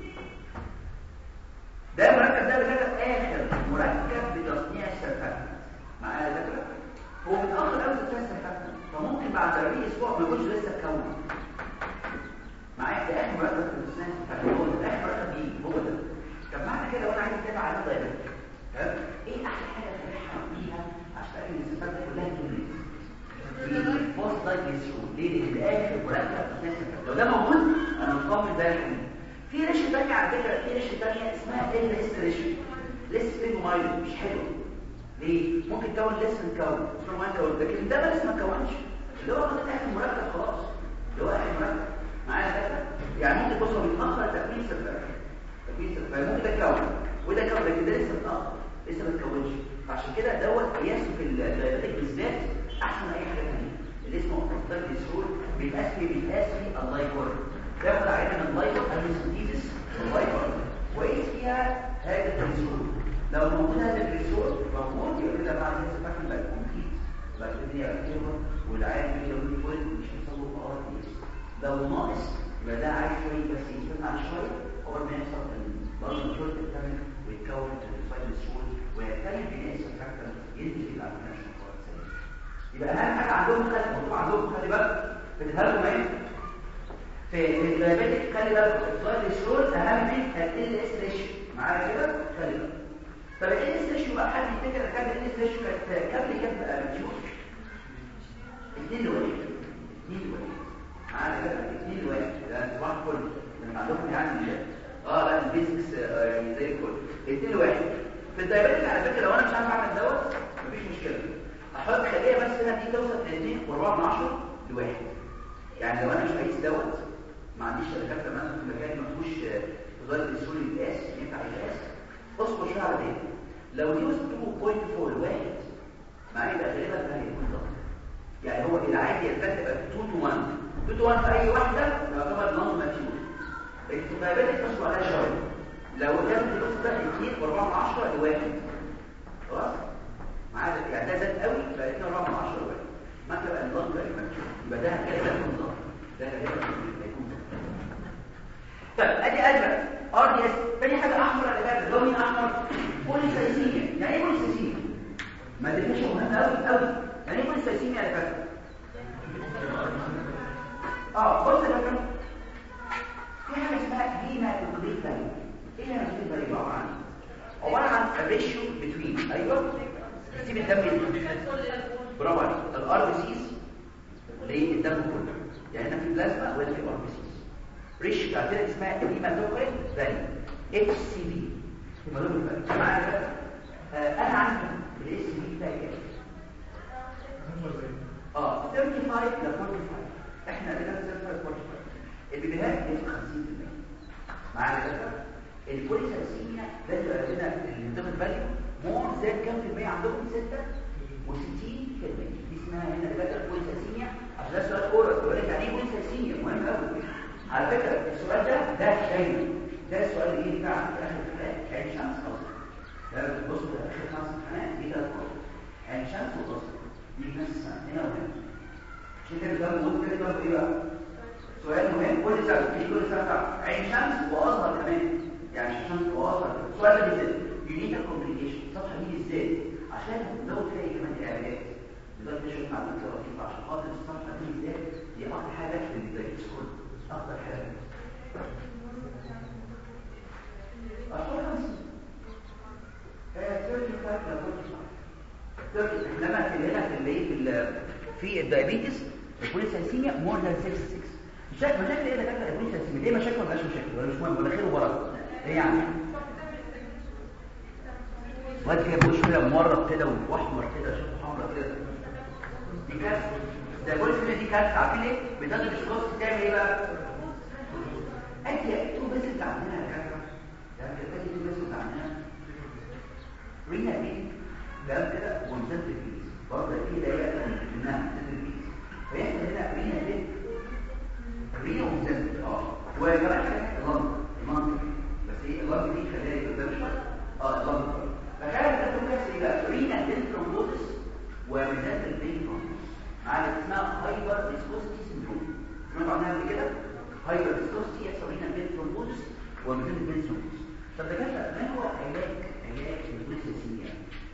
ده المركب ده بيبقى اخر مركب بتصنيع السرفاكتنت معايا فكره هو متاخر قوي في تصنيع السرفاكتنت فممكن بعد 40 اسبوع ما يكونش لسه اتكون معايا ده اخر مركب في تصنيع السرفاكتنت هو ده اخر مركب بيه هو ده طب معنى كده وانا عايز اتابع على الدايركت تمام ايه احلى حاجه تتابعها بيها عشان ان السرفاكتنت كلها تونس البوست دايجليسرول ليه لان ده اخر مركب في تصنيع السرفاكتنت لو ده موجود انا مطمن ده الحين في ريشه ثانيه على فكره في ريشه ثانيه اسمها ال اس ريشه لسه فيجومايل مش حلو ليه ممكن تكون لسه مكون اسمه ما تكون لكن ده بس ما كونش اللي هو خد اخر مركب خلاص اللي هو اخر مركب معايا فكره يعني ممكن بص هو بيتاخر تكوين سلفر تكوين سلفر ممكن ده كون وده كون لكن ده لسه متاخر لسه ما اتكونش عشان كده دوت قياسه في الدايبيتك بالذات احسن من اي حاجه ثانيه اللي اسمه الكورتيزول بيتقاس بيتقاس اللايكور تاخد عينه من اللايكور السنتيزيس اللايكور وقيس فيها هذا التنسول لو موجود هذا التنسول موجود يقول لك بعد كده فاكر بقى كومبليت بقى الدنيا اكتيفه والعيان كده لو فوق مش هيحصل له قرار كويس لو ناقص يبقى ده عايز شويه بس يستنى على شويه اول ما يحصل برضه الجلد تكتمل ويتكون الفايل السول ويكتمل بناء السفاكتر ينزل الى الابلكيشن يبقى اهم حاجه عندهم خلي مكتوب عندهم خلي بالك بتتهلكم ايه في الدايابيتك خلي بالك الفايل السول اهم من ال اس ريشيو معايا كده خلي بالك طب ال اس ريشيو بقى حد يفتكر كام ال اس ريشيو كانت كام لكام بتشوف 2 لواحد 2 لواحد معايا كده 2 لواحد ده صباح الفل من عندكم يعني اه لا البيزكس يعني زي الفل 2 لواحد في الدايابيتك على فكره لو انا مش عارف اعمل دوت مفيش مشكله احط خليه بس هنا دي توصل ل 2 و4 من 10 لواحد يعني لو انا مش عايز دوت ما عنديش شركات كمان في مكان ما فيهوش وزاره السوري القياس ينفع يتقاس اصبر شويه على ده لو دي وصلت 2.4 لواحد معايا يبقى غالبا ده هيكون ضغط يعني هو العادي يرتكب 2 تو 1 2 تو 1 في اي واحده يعتبر نون ماتيور التبابات تصبر عليها شويه لو كانت الوصل ده 2 و4 من 10 لواحد خلاص معايا يعني ده زاد قوي بقى 2 و4 من 10 لواحد ما تبقى النظام ده يبقى ده غالبا يكون ضغط ده غالبا هيكون طيب ادي ازرق ار دي اس تاني حاجه احمر اللي فاتت لون احمر بوليسايسيميا يعني ايه بوليسايسيميا ما ديفينيشن مهم قوي قوي يعني ايه بوليسايسيميا اللي فاتت اه بص يا فندم في حاجه اسمها هيماتوكريت فاليو ايه هيماتوكريت فاليو عباره عن عباره عن ريشيو بتوين ايوه سيب الدم برافو عليك الار بي سيز للدم كله يعني هنا في بلازما وهنا في ار بي سيز ريش بتاعتنا اسمها هيماتوكريت فاليو اتش سي في هيماتوكريت فاليو معايا انا عندي الاس سي في بتاعي كام اه 35 ل 45 احنا عندنا 35 45 البيبيهات بيبقى 50% معايا كده البوليسايسيميا ده اللي عندنا الهيماتوكريت فاليو مور زاد كام في المية عندكم 6 و60 كلمه دي اسمها هنا دكاتره بوليساسيميا عشان ده سؤال اورال بيقول لك يعني ايه بوليساسيميا مهم قوي على فكره السؤال ده ده دايما ده السؤال اللي يجي بتاع في اخر الحلقه عين شمس اصلا ده بص في اخر خمس امتحانات دي ثلاث مرات عين شمس واصلا دي نفس السنه هنا وهنا عشان كده ده بنقول كده بقى ايه بقى سؤال مهم كل سنه في كل سنه عين شمس واصغر كمان يعني شمس واصغر السؤال ده بالذات يونيك كومبليكيشن الصفحه دي بالذات عشان نزود فيها كمان الاعلانات دلوقتي نشوف معلومات لطيفه عشان خاطر الصفحه دي بالذات دي اكتر حاجه في الدايتس كله اكتر حاجه اشهر خمسه انما في هنا في اللي في في الدايابيتس البوليسايسيميا مور ذان 66 مشاكل مشاكل ايه ده كده البوليسايسيميا ليه مشاكل ولا مش مشاكل ولا مش مهم ولا خير وبركه ايه يعني واد كده بوش كده مورط كده واحمر كده شوف حمرا كده دي كارثه ده البوليسايسيميا دي كارثه عارفين ليه بتقدر الشخص تعمل ايه بقى انت انتوا بس اللي عندنا يا كده يعني كده انتوا بس اللي عندنا رينا بيه ده كده ومزاد البيس برضه في دقيقه انها مزاد البيس فيحصل هنا رينا بيه رينا ومزاد اه وكمان حاجه اللمب المنطق بس ايه اللمب دي خليها قدام شويه اه اللمب فكان ده بس ايه بقى رينا بين ترومبوزس ومزاد البين ترومبوزس معانا اسمها هايبر ديسكوستي سندروم سمعتوا عنها قبل كده هايبر ديسكوستي يحصل رينا بين ترومبوزس ومزاد البين ترومبوزس طب ده كده ما هو علاج علاج البوليسيسيميا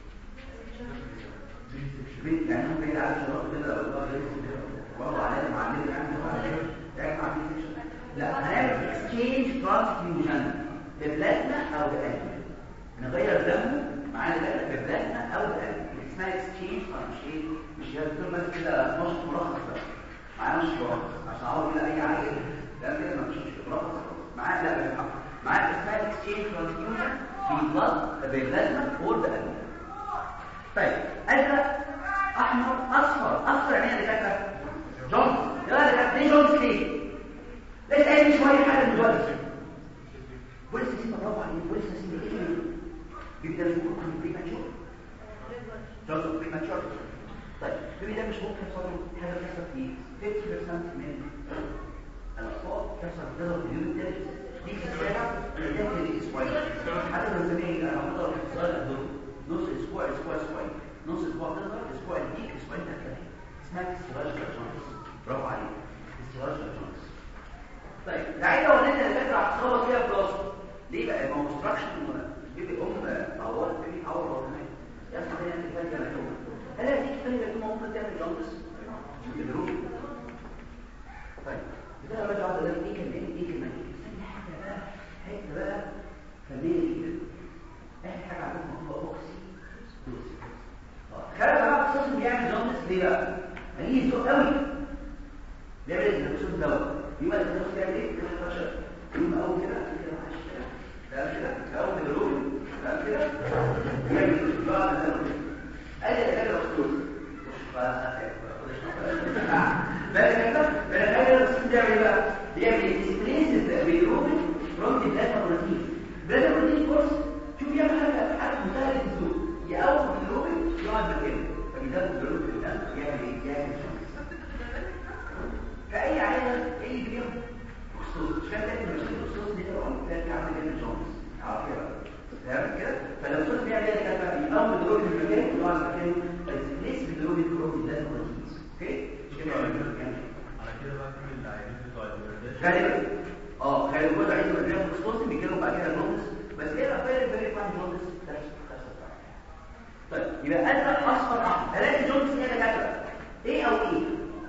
بنت يعني ممكن يلعب شراب كده او يقعد برضه على معلم يعني ده مع لا هنعمل اكسشينج ترانسفيوجن ببلازما او بقلب نغير دمه معانا ده ببلازما او بقلب اسمها اكسشينج مش ايه مش هي بتقول بس كده نص ملخص بقى معانا مش ملخص عشان اعوض كده اي عيل ده كده ما فيش ملخص معانا لا بالحق معانا اسمها اكسشينج ترانسفيوجن ببلازما اور بقلب طيب ازرق احمر اصفر اصفر يعني اللي كاتبه جونز يلا اللي كاتبه ليه جونز ليه ليش قايل شويه حاجه من جونز بوليس سيما برافو عليك بوليس سيما ايه بيبدا يقول كان بريماتشور جونز بريماتشور طيب البيبي ده مش ممكن يحصل له حاجه بتحصل فيه 50% من الاطفال بتحصل في الجزر اليوم الثالث دي في السابع ده في الاسبوعين حتى لو زمان انا هفضل في صغير الدور نص اسبوع اسبوع اسبوعين نص اسبوع تظهر اسبوع يديك اسبوعين تكتفي اسمها استيراجيكال جونز برافو عليك استيراجيكال جونز طيب العيله ولدت اللي فاكره هتصور فيها بلاسما ليه بقى ما هو استراكشن بيبي ام تعورت بيبي تعور هو كمان يسمع هنا في فاكره مكتوبه هل هذه كفايه مكتوبه ممكن تعمل جونز تدروب طيب كده بقى اقعد اقول ايه كلمه ايه كلمه استنى حاجه بقى حته بقى فنيه جدا اخر حاجه عندكم مكتوبه اوكسي دوسي خلي بقى الخصم بيعمل جونس ليه بقى هيجي سوء قوي بيعمل ايه الخصم دوت يبقى الخصم بيعمل ايه كده فشل يبقى اول كده كده معلش كده ده كده اول بالروح ده كده يعمل بعض ده ادي ده كده الخصم بقى كده بقى كده الخصم بيعمل ايه بقى بيعمل ديسبليس بالروح فروم البلازما بروتين البلازما بروتين كورس شوف يعمل حاجه حاجه منتهى الهدوء يقوم بالروبن يقعد مكانه فبيزود بالروبن الان يعمل ايه يعمل شمس فاي عيله اي بيهم خصوص مش كان لازم مشكله الخصوص دي طبعا كانت عامله جدا جونز عارفه بقى تمام كده فلو الخصوص بيعمل ايه كده يقوم بالروبن مكانه يقعد مكانه ليس بالروبن الروبن ده بروتينز اوكي مش كده ولا على كده بقى كل العيانين بتوع الوردات غالبا اه غالبا كل عيله بيعمل خصوصي بيجيلهم بعد كده جونز بس ايه الافكار اللي بيجي معاهم جونز طيب يبقى ازرق اصفر احمر ثلاثه جونز ايه اللي كاتبه ايه او ايه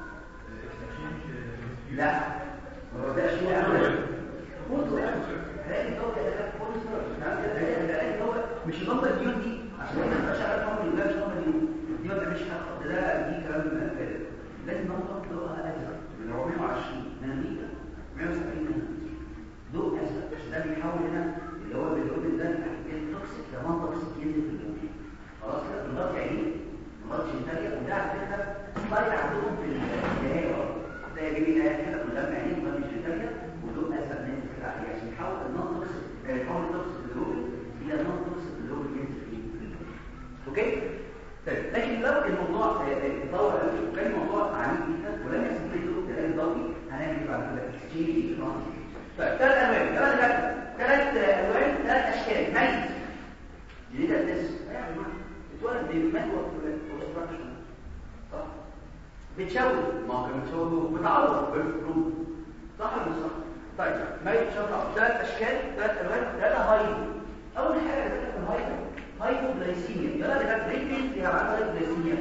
لا ما هو ده شيء اول خدوا هلاقي الجو ده ده فول هلاقي الجو مش النمبر اليوم دي عشان ما تبقاش عارف نمبر اليوم مش نمبر اليوم دي ما بتعملش حاجه ده دي كلام كده لازم نمبر تبقى ازرق من 420 نانومتر 170 دول ازرق عشان ده بيحول هنا اللي هو باللون ده التوكسيك ده ما توكسيك ينزل في اللون خلاص كده بنغطي عينيه بنغطي شنتاليا وده على فكره طالع عندهم في النهايه ده جميل كده بنغمي عينيه بنغطي شنتاليا ودول ازرق نازل كده عليه عشان يحول النون توكسيك يحول التوكسيك باللون الى نون توكسيك باللون ينزل فيه اوكي طيب لكن لو الموضوع اتطور قوي وكان الموضوع عنيف جدا ولم يحصل فيه دور علاج ضوئي هنعمل ايه بعد كده اكسشينج طيب ثلاث الوان ثلاث ثلاث الوان ثلاث اشكال ميت جديد الناس اتولد بمهوى كونستراكشن صح بتشوه ما هو كان بتشوه بتعوض بالفلوس صح ولا مش صح طيب ميت شرط ثلاث اشكال ثلاث الوان ثلاثه هايدو اول حاجه اللي في الهايدو هايبوغلايسيميا يلا ده كانت ريكين فيها بعد هايبوغلايسيميا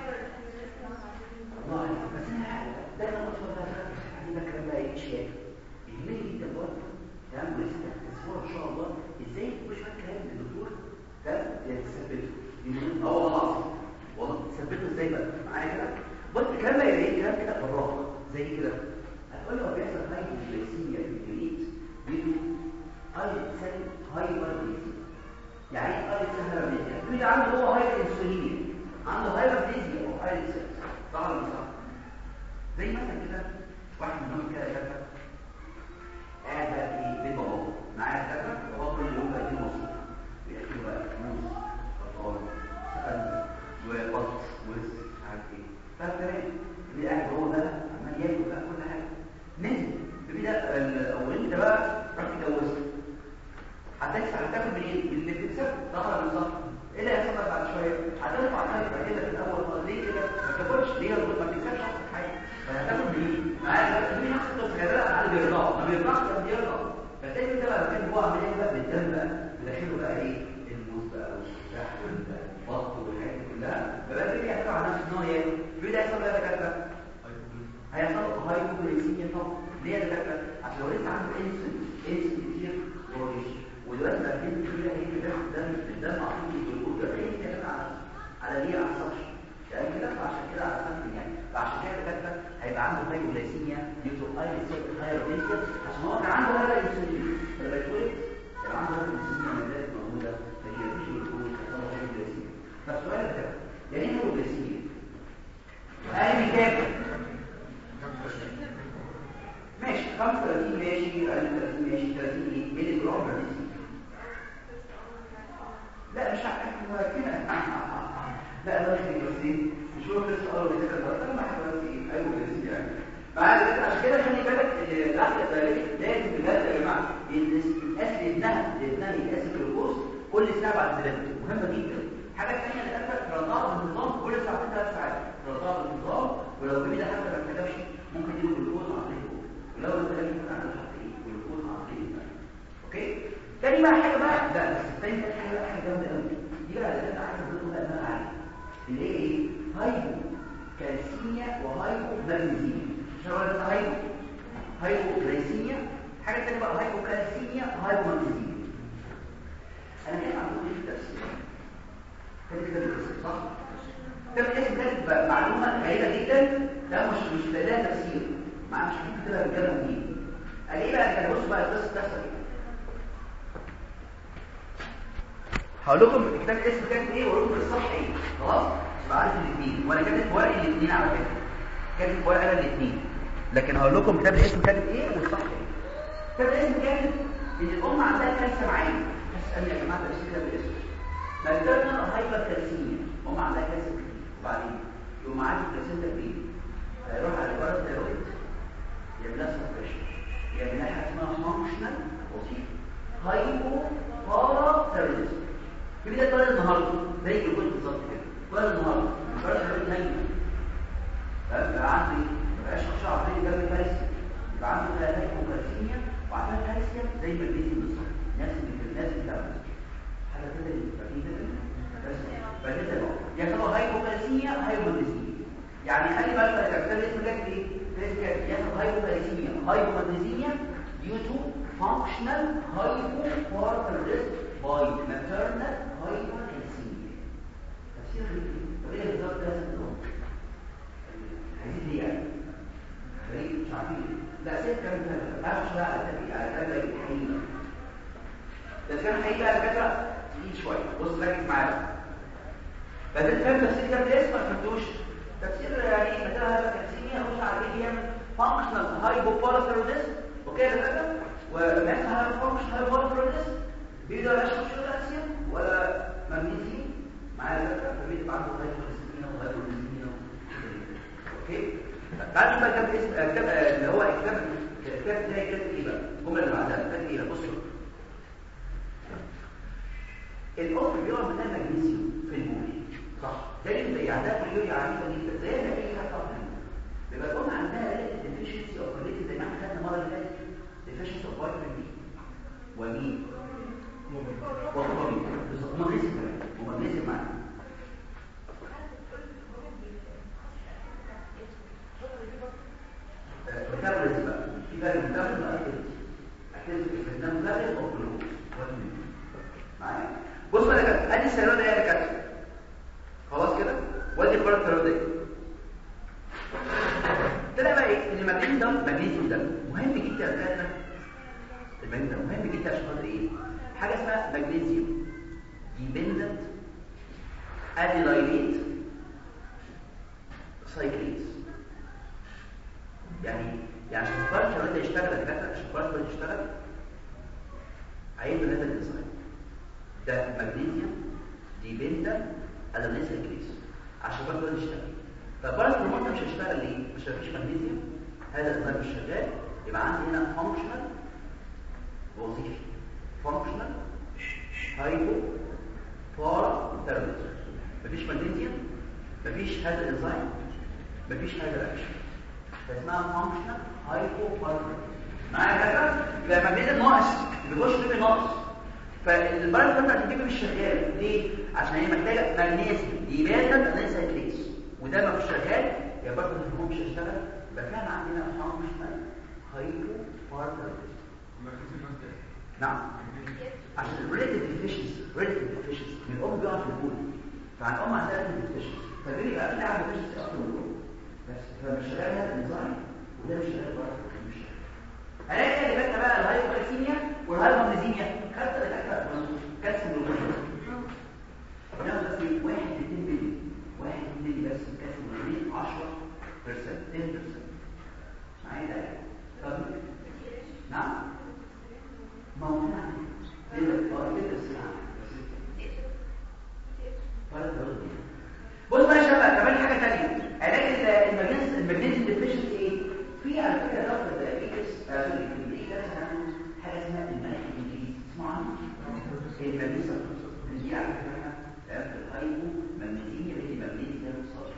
والله بس انا دايما اطلب ده الكلام ده ايه شيء يهمني جدا برضه تمام ولسه هتسمعوا ان شاء الله ازاي كل شويه كلام من الدكتور تمام تثبته اه والله العظيم والله تثبته ازاي بقى معايا كده بص الكلام ده ايه كلام كده بالراحه زي كده هتقول له بيحصل هايبوغلايسيميا في الجليد بيدو اي سيل هايبرغلايسيميا يعني ايه قال سهله بليزيا اللي عنده هو هايبر انسولين عنده هايبر بليزيا او هايبر سيلز صح ولا مش صح زي مثلا كده واحد منهم كده كده قاعد بقى في بيت باباه معاه كده باباه كل يوم بقى يجيب مصروف بيحكي له بقى موز بطال سكن وبط ورز مش عارف ايه فتمام اللي قاعد هو ده عمال ياكل بقى كل حاجه نزل البيبي ده الاولاني ده بقى راح يتجوز هتكسب هتاكل من ايه؟ من اللي بتكسب صح ولا مش صح؟ ايه اللي هيحصل بعد شويه؟ هترفع حاجه كده في الاول خالص ليه كده؟ ما تاكلش ليه ما بتكسبش اصلا حاجه فهتاكل من ايه؟ معايا مين نفس الطفل كده لا على بيرضع ما بيرضعش ده بيرضع فتلاقي انت بقى كان هو عمال بقى بالدم بقى بداخله بقى ايه؟ الموز بقى والشباح والبط والحاجات دي كلها فبقى بيجي يحصل على نفسه ان هو ياكل بيبدا يحصل بقى دكاتره هيحصل له هايبوغليسيميا طبعا ليه يا دكاتره؟ عشان لو لسه عنده انسولين انسولين كتير وريش ودلوقتي بقى البنت كبيره هي اللي بتاخد دم الدم على طول بالجلوكوز ده ايه كلام على على ليه على السطح يعني كده فعشان كده على سنتين يعني فعشان كده الدكاتره هيبقى عنده هايبوغليسيميا ديو تو هايبوغليسيميا عشان هو كان عنده هايبوغليسيميا لما يتولد كان عنده هايبوغليسيميا من الناس موجوده لكن مفيش جلوكوز حصل له هايبوغليسيميا فالسؤال ده يعني ايه هايبوغليسيميا؟ اي كام؟ ماشي 35 ماشي 30 ماشي 30 ايه ملي جرام بس لا مش هحكي كده لا ده مش بس مش هو بس اول ما كده ده ما حكيت ايه ايوه بس يعني بعد كده عشان كده خلي بالك اللحظه الدائريه لازم بجد يا جماعه الاصل ابنها لابنها يتقاس الجلوكوز كل ساعه بعد ولادته مهمه جدا حاجه ثانيه اللي اكتر رضاعه بالنظام كل ساعتين ثلاث ساعات رضاعه بالنظام ولو البيبي ده حتى ما اتكلمش ممكن يديله جلوكوز عن طريق ولو الكلام يكون عنده حقيقي جلوكوز عن طريق اوكي تاني بقى حاجه بقى لا بس التاني بقى حاجه بقى حاجه جامده قوي دي بقى اللي انا عايز اقول لها دماغ عالي اللي هي ايه هايبو كالسيميا وهايبو مغنيسيميا شو هو هايبو هايبو جلايسيميا حاجه ثانيه بقى هايبو كالسيميا وهايبو مغنيسيميا انا كان عندي ايه التفسير كان كده الاسم صح ده الاسم ده معلومه غريبه جدا ده مش مش لها تفسير ما مش ممكن كده رجاله منين قال ايه بقى كان بص بقى القصه بتحصل ايه هقول لكم الكتاب الاسم كاتب ايه واقول لكم الصح ايه خلاص يبقى عارف الاثنين وانا كاتب ورقي الاثنين على فكره كاتب ورقه انا الاثنين لكن هقول لكم كتاب الاسم كاتب ايه والصح ايه كتاب الاسم كاتب ان الام عندها كالسيوم عالي هسال يا جماعه تفسير كتاب الاسم ماتيرنال هايبر كالسيميا ام عندها كالسيوم كتير وبعدين يقوم عندي بلاسينتا كبير هيروح على الورق الثيرويد يعمل لها سبريشن يعمل لها حاجه اسمها فانكشنال وظيفه هايبو بارا ثيرويدزم في بدايه طالع النهارده زي الجلوكوز بالظبط كده طالع النهارده الفرق الثيرويد نايمه فبقى عندي ما بقاش شعر زي جنب الكالسيوم يبقى عنده ثلاثه هيبوكالسيميا وعندها كالسيوم زي المغنيسيوم بالظبط نفس الناس بتاعته حاجه كده يبقى في كده فكده يا ترى هايبوكالسيميا هايبومغنيسيميا يعني خلي بالك يا كابتن اسمه كده ايه ياخد هايبوكالسيميا هايبومغنيسيميا due to functional hypoparathyroidism by maternal hypercalcemia تفسير طب ايه الهزار ده سندروم عايزين ليه يعني غريب مش عارفين لا سيب كام كلمه اخش بقى على التبي على كلمه الحقيقه بس كان حقيقه على فكره تقيل شويه بص ركز معايا فده فاهم تفسير كام الاسم ما فهمتوش تفسير يعني مثلا هذا كالسيميا اخش على ايه يعمل فانكشنال هايبوباراثيروديزم اوكي يا دكاتره ولما يحصل هذا فانكشنال هايبوباراثيروديزم بيقدر يشرب شويه كالسيوم ولا مغنيسيوم مع معايا ده فبيبقى عنده هايبوكالسيميا وهايبوكالسيميا اوكي تعالوا بقى كتاب اسم كتاب اللي هو كتاب كتاب تلاقي كتاب ايه بقى الجمله اللي بعدها كتاب ايه بقى بصوا القطر بيقعد منها مغنيسيوم في البول صح ده اللي يعني ده كل عنيفه جدا زي ما اي حاجه طبعا بيبقى الام عندها ديفيشنسي اوف كوليتي زي ما احنا خدنا المره اللي فاتت ديفيشنسي اوف فيتامين دي ومين وفيتامين بالظبط ومغنيسيوم كمان ومغنيسيوم معانا ميتابوليزم بقى في فرق ميتابوليزم واكتيفيتي اكتيفيتي في الدم فرق او جلوكوز معايا بص بقى كده ادي السيرويد ده يا كده خلاص كده وادي الكره الثيرويديه طلع بقى ايه ان المغنيسيوم ده مغنيسيوم ده مهم جدا يا دكاتره المغنيسيوم ده مهم جدا عشان خاطر ايه حاجه اسمها مغنيسيوم ديبندنت ادينايليت سايكليز يعني يعني عشان الفرق لو انت يشتغل يا دكاتره عشان الفرق لو يشتغل عايز هذا الانزيم ده مغنيسيوم ديبندنت ادينايليت سايكليز عشان الفرق لو يشتغل فالبارس هرمون مش هيشتغل ليه مش مفيش مغنيسيوم هذا الانزيم مش شغال يبقى عندي هنا فانكشنال وظيفي فانكشنال هايبو بارا ثيرابيوت مفيش مغنيسيوم مفيش هذا الانزيم مفيش هذا الاكشن فاسمها فانكشنال هايبو بارا معايا كده يبقى المغنيسيوم ناقص بيخش فيه ناقص فالبارس هرمون مش شغال ليه عشان هي محتاجه مغنيسيوم ديبندنت ادينايليت سايكليز وده ما فيش شغال يا برضه الهرمون مش هيشتغل يبقى كان عندنا فانكشنال هايبو بارتر نعم عشان الريليتيف ديفيشنسي ريليتيف ديفيشنسي من الام بيقع في البول فعن الام عندها ريليتيف ديفيشنسي فبيجي بقى بتلعب ديفيشنسي اكتر من الام بس فمش شغال هذا الانزيم وده مش شغال برضه مش شغال هلاقي اللي بقى بقى الهايبوكالسيميا والهايبومغنيسيميا خدت الدكاتره كالسيوم جلوكوز وناخد بس واحد في 2 بلي واحد ملي بس كاسم مليين 10 برسنت 10 برسنت معايا ده طب نعم ما هو نعم كده اه كده الساعه بص بقى يا شباب كمان حاجه ثانيه علاج المغنيسيوم المغنيسيوم ديفيشنسي ايه في على فكره ضغط الدايابيتس سوري في ده حاجه اسمها الملح الانجليزي اسمعوا عنه المغنيسيوم دي على فكره الهايبو مغنيسيميا اللي مغنيسيوم صار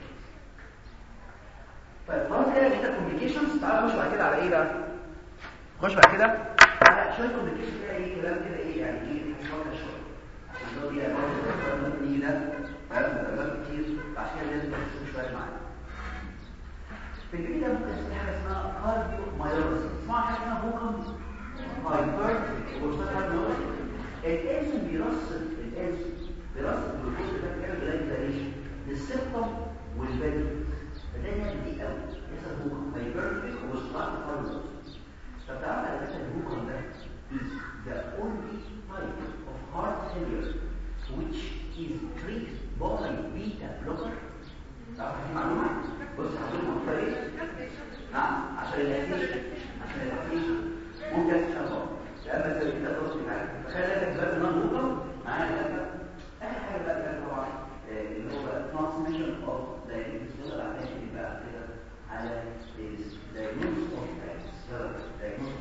طيب خلاص كده جبنا كومبليكيشنز تعالوا نخش بعد كده على ايه بقى نخش بعد كده على شويه كومبليكيشن كده ايه كلام كده ايه يعني ايه شويه شويه عشان لو دي برضه نيجي ده كلام كتير عشان كده لازم نركز شويه معانا في الجديد ممكن يصير حاجه اسمها كارديو مايوروسيس اسمها حاجه اسمها بوكم هايبر وستار الانسولين بيرصد الانسولين دراسة الجلوكوز ده بتعمل جلايكوزيشن للسيبتوم والبادي فده دي قوي يحصل هوكم هايبرتيك وصلات فارموس فتعرف على اساس الهوكم ده is the only type of heart failure which is treated by beta blocker تعرف دي معلومة؟ بص هقول مختلف نعم عشان الاكتيشن عشان الاكتيشن ممكن تشتغل لما تبقى كده تصل معاك فخلي بالك بقى ان الهوكم معايا اخر حاجه بقى كان طبعا اللي هو ترانسميشن اوف دايجنوستس اللي عملنا بقى كده على الدايجنوستس اوف دايجنوستس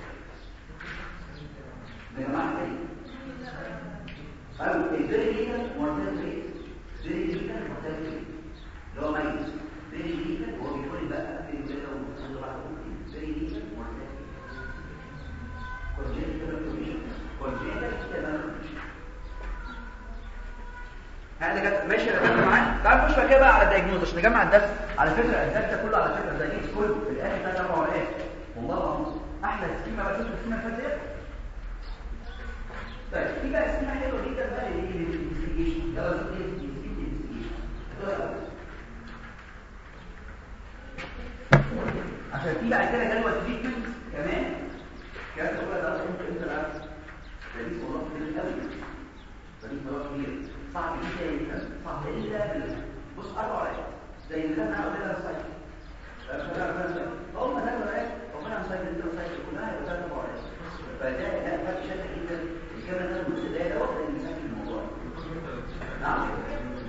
يا جماعه ايه قالوا الفيري ليجل مورتال ريت فيري ليجل مورتال ريت اللي هو ميت فيري ليجل هو بيقول بقى في كده وعنده بعض فيري ليجل مورتال ريت كونجنتال كوميشن كونجنتال كوميشن هذا كانت ماشي يا جماعه معايا تعالوا نخش بقى كده بقى على الدايجنوز عشان نجمع الدرس على فكره الدرس ده كله على فكره الدايجنوز كله في الاخر ثلاث اربع ورقات والله العظيم احلى سكيمه بقى شفتوا السكيمه اللي فاتت طيب في بقى سكيمه حلوه جدا بقى للانفستيجيشن يلا نشوف ايه الانفستيجيشن عشان في بعد كده جدول تريتمنت كمان كانت تقول ده انت انت بقى ده دي موضوع كبير قوي ده دي موضوع كبير صعب جدا صعب الا بص اربع ورقات زي اللي انا قلت لها السايكل هم ثلاث ورقات ربنا مسايكل انت السايكل كلها يبقى ثلاث ورقات فده ده فرق شاسع جدا الكلام ده الجزء ده دوت اللي بيسهل الموضوع نعم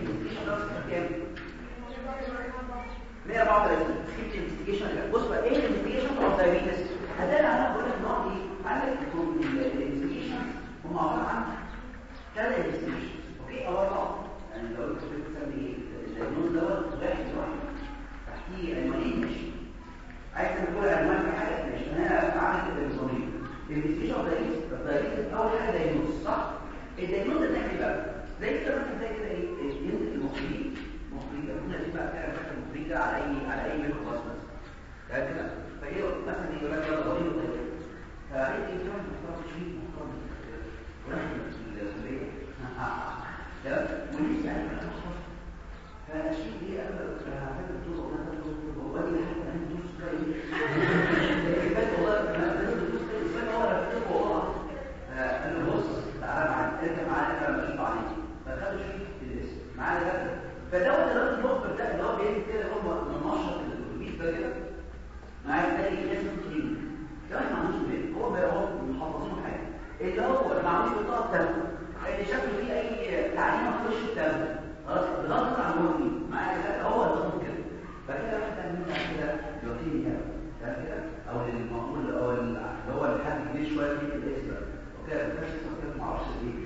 الانفستيجيشن ده كام 134 سكيبت الانفستيجيشن بص بقى ايه الانفستيجيشن اوف دايابيتس هتلاقي انا بقول لك نوع ايه عندك الانفستيجيشن هم عباره عن ثلاث انفستيجيشن اوكي اول نوع يعني لو انت بتسمي ايه الدايجنوز دوت واحد واحد تحتيه عنوانين ماشي عايز تقول عنوان في حاجه ماشي انا عامل كده نظاميه الانفستيجيشن اوف دايابيتس اول حاجه دايجنوز صح الدايجنوز ده نعمل بقى زي كده مثلا زي كده ايه ينزل المخرجين المخرجين ده كنا دي بقى بتعمل مثلا المخرج ده على اي على اي ميكروباص مثلا ده كده فهي مثلا يقول لك يلا ضروري وطيب فانت بتعمل محتوى شيء محتوى ونحن الكليه تمام ولسه يعني فالشيء دي انا هعمل الدكتور وانا هو دي حتى انا دوس كويس بس والله انا دوس كويس بس هو رفضه والله قال له بص تعالى معايا انت معايا انا بشوف عليك فخدوا شيء في الاسم معايا ده فدوت الراجل المخبر ده اللي هو بيعمل كده هو منشط الاتوبيس ده كده معايا تلاقي اسم كلينيك ده ما عندوش بيه هو بقى هو محافظين حاجه اللي هو ما عندوش بطاقه تابلت اللي شكله فيه اي تعليم ما تخش التابلت خلاص بغض عن هو مين معايا ده هو نظام كده فكده واحد تاني من كده يعطيني كده ده كده او المقول او اللي هو الحد كبير شويه في الاسم اوكي بس ما اعرفش ايه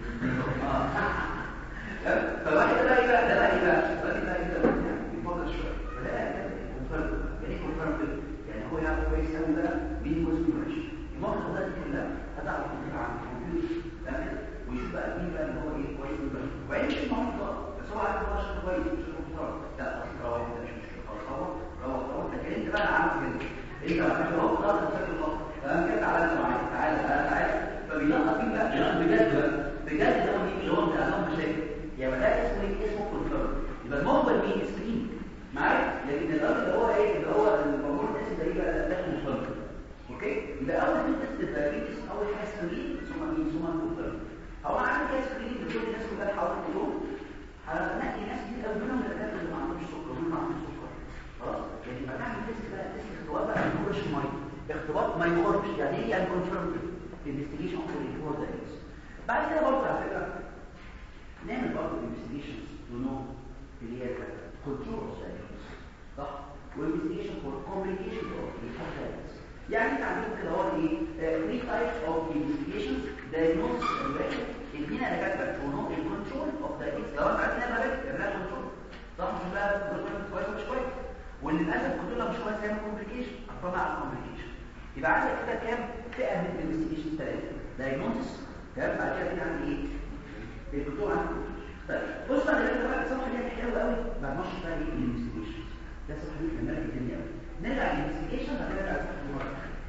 اه فواحد ده بقى ده بقى ايه بقى ده بقى ايه بقى يفضل شويه فلا كونفيرم يعني كونفيرم كده يعني هو يعرف كويس قوي بقى مين مسلم ماشي المنطقه دي كلها هتعرف كتير عن الكمبيوتر تمام ويشوف بقى مين بقى اللي هو ايه كويس ولا وبعدين مش المنطقه بس هو عارف هو شكله كويس مش محترم لا اصل هو مش مش خلاص هو هو هو لكن انت بقى عارف كده انت بقى هو خلاص شكله خلاص تمام كده تعالى معايا تعالى تعالى تعالى فبيلقط فيه بقى بيلقط بجد بقى بجد ده مين اللي هو انت عندهم مشاكل يبقى ده اسمه ايه اسمه كونفيرم يبقى المخبر مين سكرين معايا لكن الراجل اللي هو ايه اللي هو المفروض الاسم ده يبقى ده كونفيرم اوكي يبقى اول ما تست الدايابيتس اول حاجه سكرين ثم مين ثم كونفيرم هو عندك كده سكرين بتقول الناس كلها حوالي اليوم هنلاقي ناس كتير قوي منهم الدكاتره اللي ما عندهمش سكر واللي ما عندهمش سكر خلاص يعني يبقى تعمل تيست بقى تيست اختبار بقى ما يخرجش ميه اختبار ما يخرجش يعني ايه يعني كونفيرم investigation of the report that is. بعد كده برضه على فكره نعمل برضه investigations to know اللي هي control of diagnosis صح؟ والinvestigation for communication of report that is. يعني انت عندك كده هو ايه؟ three types of investigations diagnosis and measure ادينا دكاتره to know the control of diagnosis لو انت عايزين نعمل نعمل كنترول صح مش بقى كنترول كويس مش كويس وللاسف الكنترول مش كويس هيعمل complication اكتر على complication يبقى عندك كده كام فئه من الانفستيجيشن ثلاثه دايجنوستس تمام بعد كده في عندي ايه الدكتور عنده طيب بص بقى ده بقى الصفحه دي حلوه قوي ما ماشي بقى ايه الانفستيجيشن ده الصفحه دي جميله الدنيا قوي نرجع للانفستيجيشن بعد كده نرجع للصفحه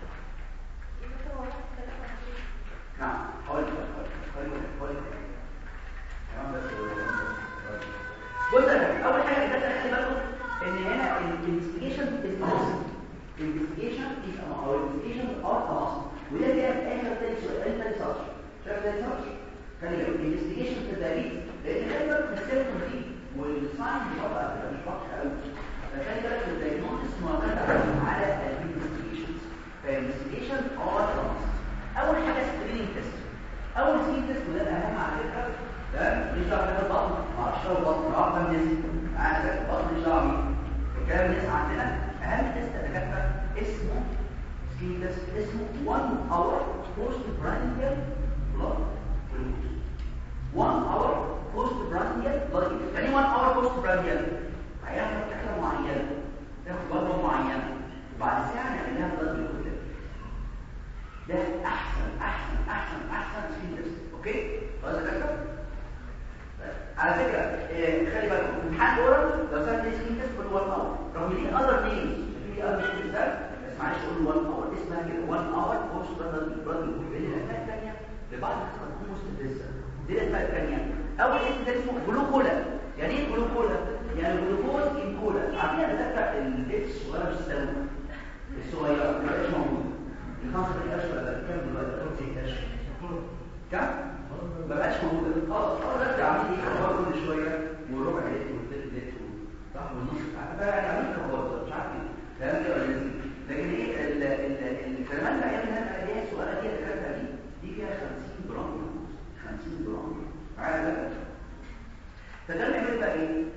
نعم هقول لك هقول لك هقول لك تمام بس بص اول حاجه ده خلي بالكم ان هنا الانفستيجيشن از investigation is a or investigation are a must وده اللي هي اخر تاني سؤال تاني سؤال شايف تاني سؤال خلي بالك investigation في التدريب لان خلي بالك من السيركم دي والساين دي برضه على فكره مش واضحه قوي فخلي بالك من الدايجنوستس معتمد على الانفستيجيشن فالانفستيجيشن ار a must اول حاجه سكريننج تيست اول سكريننج تيست وده الاهم على فكره ده مش دعوه بالبطن ما اعرفش هو البطن ما اعرفش الناس عارف البطن مش دعوه بيه الكلام الناس عندنا اهم تيست دكاتره اسمه سكين تيست اسمه 1 اور بوست برانديال بلاد جلوكوز 1 اور بوست برانديال بلاد يعني 1 اور بوست برانديال هياخد كحله معينه تاخد وجبه معينه وبعد ساعه نعمل لها بلاد جلوكوز ده احسن احسن احسن احسن سكين تيست اوكي خلاص يا دكتور على فكره إيه خلي بالكم امتحان اورال لو سالت سكين تيست بتقول 1 اور رغم ان اذر نيمز في اذر نيمز بس معلش اقول 1 اور اسمها كده 1 اور بوست برادر برادر لان الاسماء الثانيه لبعض الناس بتكون مستفزه دي الاسماء الثانيه اول اسم ده اسمه جلوكولا يعني ايه جلوكولا يعني جلوكوز ان كولا عارفين يا دكاتره البيت الصغيره في السلوم الصغيره ما بقاش موجوده الخمسه دي اشهر ولا كام دلوقتي 16 كام ما بقاش موجوده خلاص خلاص ده عاملين ايه اخبار كل شويه والربع لتر والثلث لتر صح والنص ساعه بقى عاملين اخبار مش عارف ايه كلام كده ولا لازم لكن ايه الكلمات اللي عيالنا اللي هي السؤاله دي اللي دي دي فيها 50 جرام 50 جرام عارف فده بيعمل بقى ايه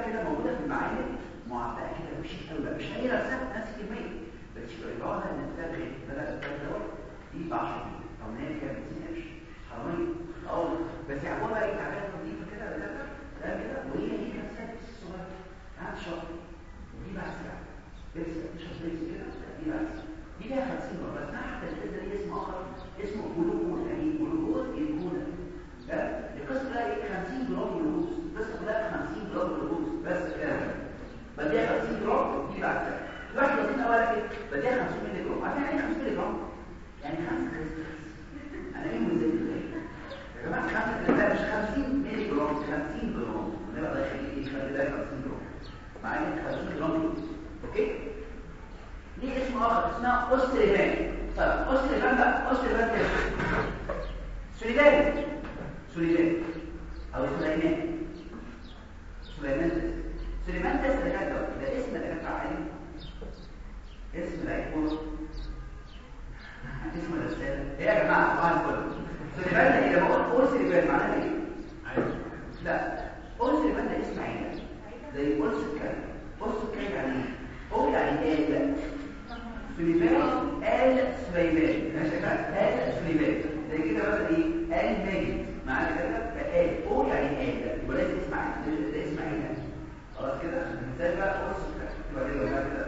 كده موجوده في المعايير معبأه كده مش قوي بقى مش هي نفسها نفس الكميه بس يبقى ان ده غير بدل الثلاث دوت دي ب 10 او ان هي كانت 50 قرش حراميه اه بس يعملوها بقى ايه حاجات نظيفه كده ولا ده كده وهي هي نفسها بس الصغير قعد شهر ودي بعد ساعه بس تشرب بس كده دي بعد ساعه دي ليها 50 جرام بس حتى الفكره دي اسم اخر اسمه جلوكوز يعني جلوكوز الجلوكوز ده القصه كلها ايه 50 جرام جلوكوز القصه كلها 50 جرام جلوكوز بس كده بديها 50 جرام دي بعد ساعه واحد لطيف اولها كده بديها 50 مللي جرام عارفين يعني ايه 50 مللي جرام يعني 5 كريستالز انا ايه مزاج يا جماعه 5 كريستالز مش 50 مللي جرام 50 جرام نبقى ده يخلي ايه يخلي ده 50 جرام معايا 50 جرام جلوكوز اوكي ليه اسم اخر اسمها اوستريفان طيب اوستريفان ده اوستريفان كده سوليفان سوليفان او سليمان سليمان سليمان ده دكاتره ده اسم دكاتره عادي اسم لا يكون اسم الرسالة ايه يا جماعة طبعا كله سليمان ده ايه لما اقول قول سليمان معناها ايه لا قول سليمان ده اسم عيلة زي قول سكان قول سكان يعني ايه قول يعني آل سليمان آل سليمان ماشي كده آل سليمان زي كده مثلا ايه آل ماجد معناها كده فآل قول يعني آل يبقى ده اسم عيلة ده اسم عيلة خلاص كده مثال بقى قول سكان يبقى كده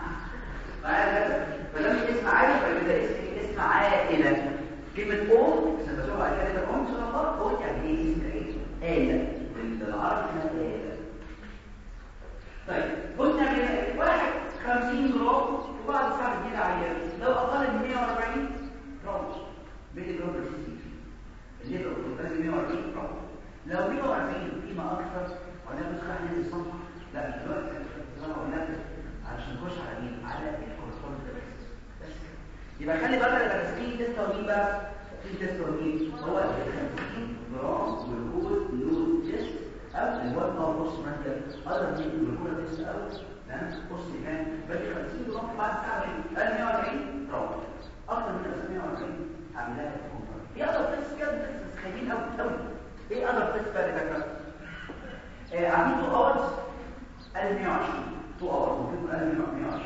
معايا كده فده مش اسم عائلة فده اسم اسم عائلة كلمة أم سنتشوف على كلمة أم سنة الله أم يعني إيه اسم إيه؟ آلة بالعربي اسمها آلة طيب بص نعمل ايه؟ واحد 50 جرام وبعد ساعة جديدة عيان لو أقل من 140 جرام ملي جرام بالسي الليفر بس 140 جرام لو 140 قيمة أكثر ولا نسخة هننزل الصفحة لا دلوقتي هنسخة ولا علشان نخش على مين على الكورسون بس يبقى خلي بالك يبقى تسكين تيست ومين بقى في تيست ومين هو ال 50 جرام جلوكوز لود تيست او الوان او نص مثلا هذا من الجلوكوز تيست او تمام بص كان بدي 50 جرام بعد ساعه 140 جرام اكتر من 140 هعملها كونفرت في اقدر تيست كده بس خايفين قوي قوي ايه اقدر تيست بقى يا دكتور عاملين 2 اورز 1120 2 اور ممكن اقل من 110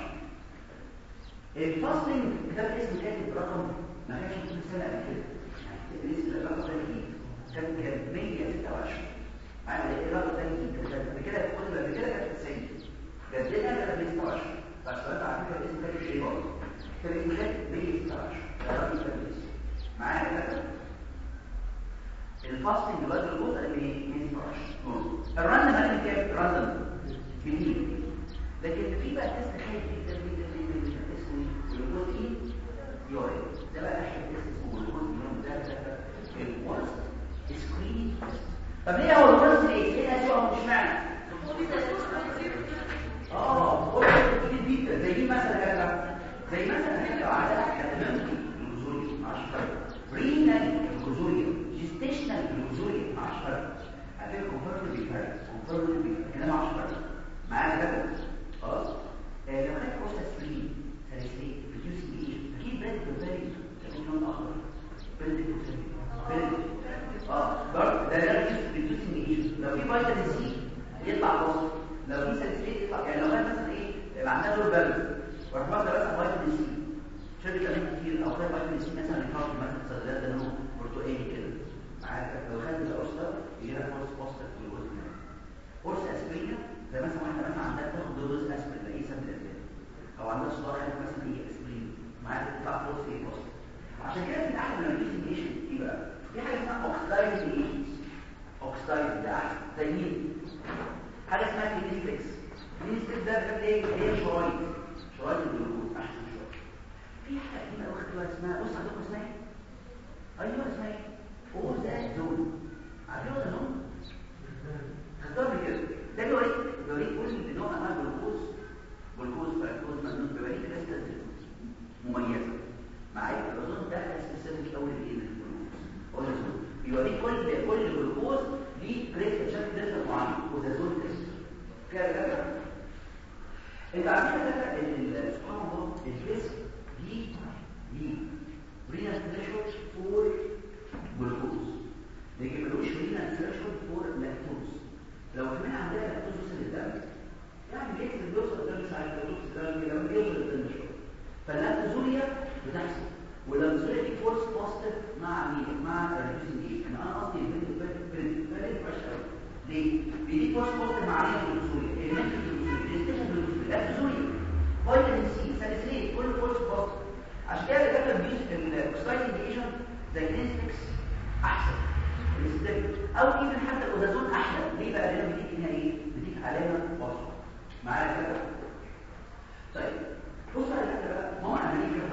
الفاستنج كتاب اسم كاتب رقم ما كانش طول السنه قبل كده يعني اسم الرقم ده جديد كان كان 126 معايا ايه الرقم ده جديد كان قبل كده كنت قبل كده كانت 90 جددنا كانت 126 بس انت على فكره الاسم كاتب شيء برضه كان اسم كاتب 126 ده رقم كان الاسم معايا كده الفاستنج دلوقتي الجزء اللي 126 الراندم قال كام راندم جديد لكن في بقى تيست خايف جدا جدا جدا جدا اسمه جلوكوز يوري ده بقى احد تيست اسمه جلوكوز يوري ده ده الورست سكرين طب ليه هو الورست ايه؟ ايه اسوء مش معنى؟ اه ورست كتير جدا زي دي مثلا كده زي مثلا كده على كاتمنتي جلوكوزوري 10 رينال جلوكوزوري جيستيشنال جلوكوزوري 10 على فكره كونفرتبل بيفرق كونفرتبل بيفرق كلام 10 معايا كده خلاص آه لو خدت كورس تسليم سلسلين ريديوسنج ايه اكيد بريد بروتين تكون لون اخضر بريد بروتين بريد اه برضه ده ده ريديوسنج ايه لو في فيتامين سي يطلع بص لو في سلسلين يطلع يعني لو كان مثلا ايه يبقى عندنا دور بارد وراح واخد مثلا فيتامين سي شرب فيتامين كتير او خد فيتامين سي مثلا يحط مثلا صيدلات ده لونه برتقالي كده معاك لو خدت القرص ده يجي لك قرص بوستر في الوزن قرص اسبرين زي مثلا واحده مثلا عندها تاخد دوز اسبرين لقيسه من الاسبرين او عندها صداع خارج مثلا ايه اسبرين معاك تطلع فلوس ايه بوست عشان كده في احد من الانفستيجيشن ايه بقى في حاجه اسمها اوكسدايز ايجنتس اوكسدايز ده احد زي مين حاجه اسمها كلينيستكس كلينيستكس ده بجد ايه هي شرايط شرايط الجلوكوز احسن شويه في حاجه قديمه قوي خدتوها اسمها بص عندكم اسمها ايه ايوه اسمها ايه اوزازون عارفين اوزازون خدتوها كده ده بيوريك بيوريك كل نوع انواع الجلوكوز جلوكوز فركتوز مجنون بيوريك كريستالز مميزه معايا الاوزون ده سبيسيفيك قوي لايه للجلوكوز اوزون بيوريك كل كل جلوكوز ليه كريستال شكل كريستال معين اوزازون كريستال كده كده انت عارف كده ان سبحان الله الجسم ليه ليه رينال ثريشولد فور جلوكوز لكن ملوش رينال ثريشولد فور لاكتوز لو كمان عندنا لاكتوز وصل للدم سنه يعني بيكسب بيوصل قدام ساعات بيوصل قدام لما بيوصل قدام شويه فاللابتوزوريا بتحصل واللابتوزوريا دي فورس بوزيتيف مع مين مع الريديوسنج ايه انا قصدي البنت فيري فريش قوي ليه بيدي فورس بوزيتيف مع مين اللابتوزوريا الاليمنت اللابتوزوريا بريستيشن اللابتوزوريا فيتامين سي ساليسيليت كل فورس بوزيتيف عشان كده الدكاتره بيوز الاكسايتنج ايجنت زي الانستكس احسن الستيب او ايفن حتى الاوزازون احلى ليه بقى لانه بيديك هنا ايه بيديك علامه واضحه معايا كده طيب بص على كده بقى ما هو امريكا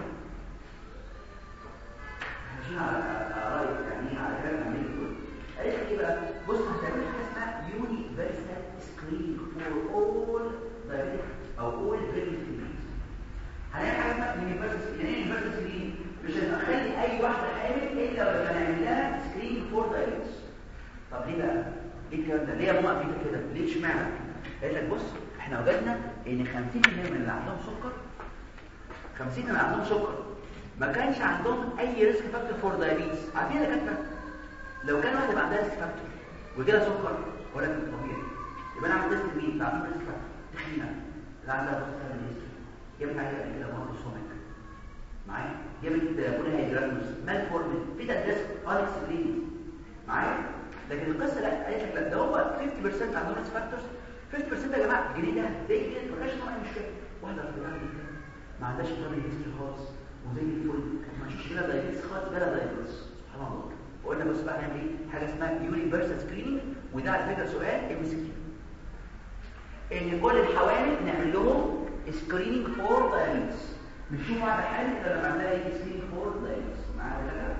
ماشيين على على رايك يعني ايه على كلام امريكا كله قالت لك ايه بقى بص هتعمل حاجه اسمها يونيفرسال سكرين فور اول دايبيتك او اول بريجنسي هنعمل حاجه اسمها يونيفرسال سكرين يعني ايه يونيفرسال سكرين مش هنخلي اي واحده حامل الا لو هنعمل لها سكرين فور دايبيتس طب ليه بقى ايه الكلام ده ليه يا ماما امريكا كده ليه اشمعنى قالت لك بص احنا وجدنا ان 50% من اللي عندهم سكر 50 من اللي عندهم سكر ما كانش عندهم اي ريسك فاكتور فور دايابيتس عارفين يا دكاتره لو كان واحد عندها ريسك فاكتور وجالها سكر ولكن طبيعي يبقى انا عملت تيست مين بعمل ريسك فاكتور تخينه اللي عندها ضغط الهيستوري جابت حاجه قبل كده ماكروسوميك معايا جابت بولي هيدراتوس مالفورمين بيتا ديسك اليكس بليد معايا لكن القصه لا قالت لك لا ده هو 50% عندهم ريسك فاكتورز 50% يا جماعه الجنيه ده زي كده ما كانش طبعا مش كده واحده في الجامعه ما عندهاش بلان هيستوري خالص وزي الفل ما مش كده دايبيتس خالص جالها دايبيتس سبحان الله وقلنا بص بقى نعمل ايه حاجه اسمها يونيفرسال سكريننج وده على فكره سؤال ام سي كيو ان كل الحوامل نعمل لهم سكريننج فور دايبيتس مش يوم واحده حامل الا لما عندها ايه سكريننج فور دايبيتس معايا ولا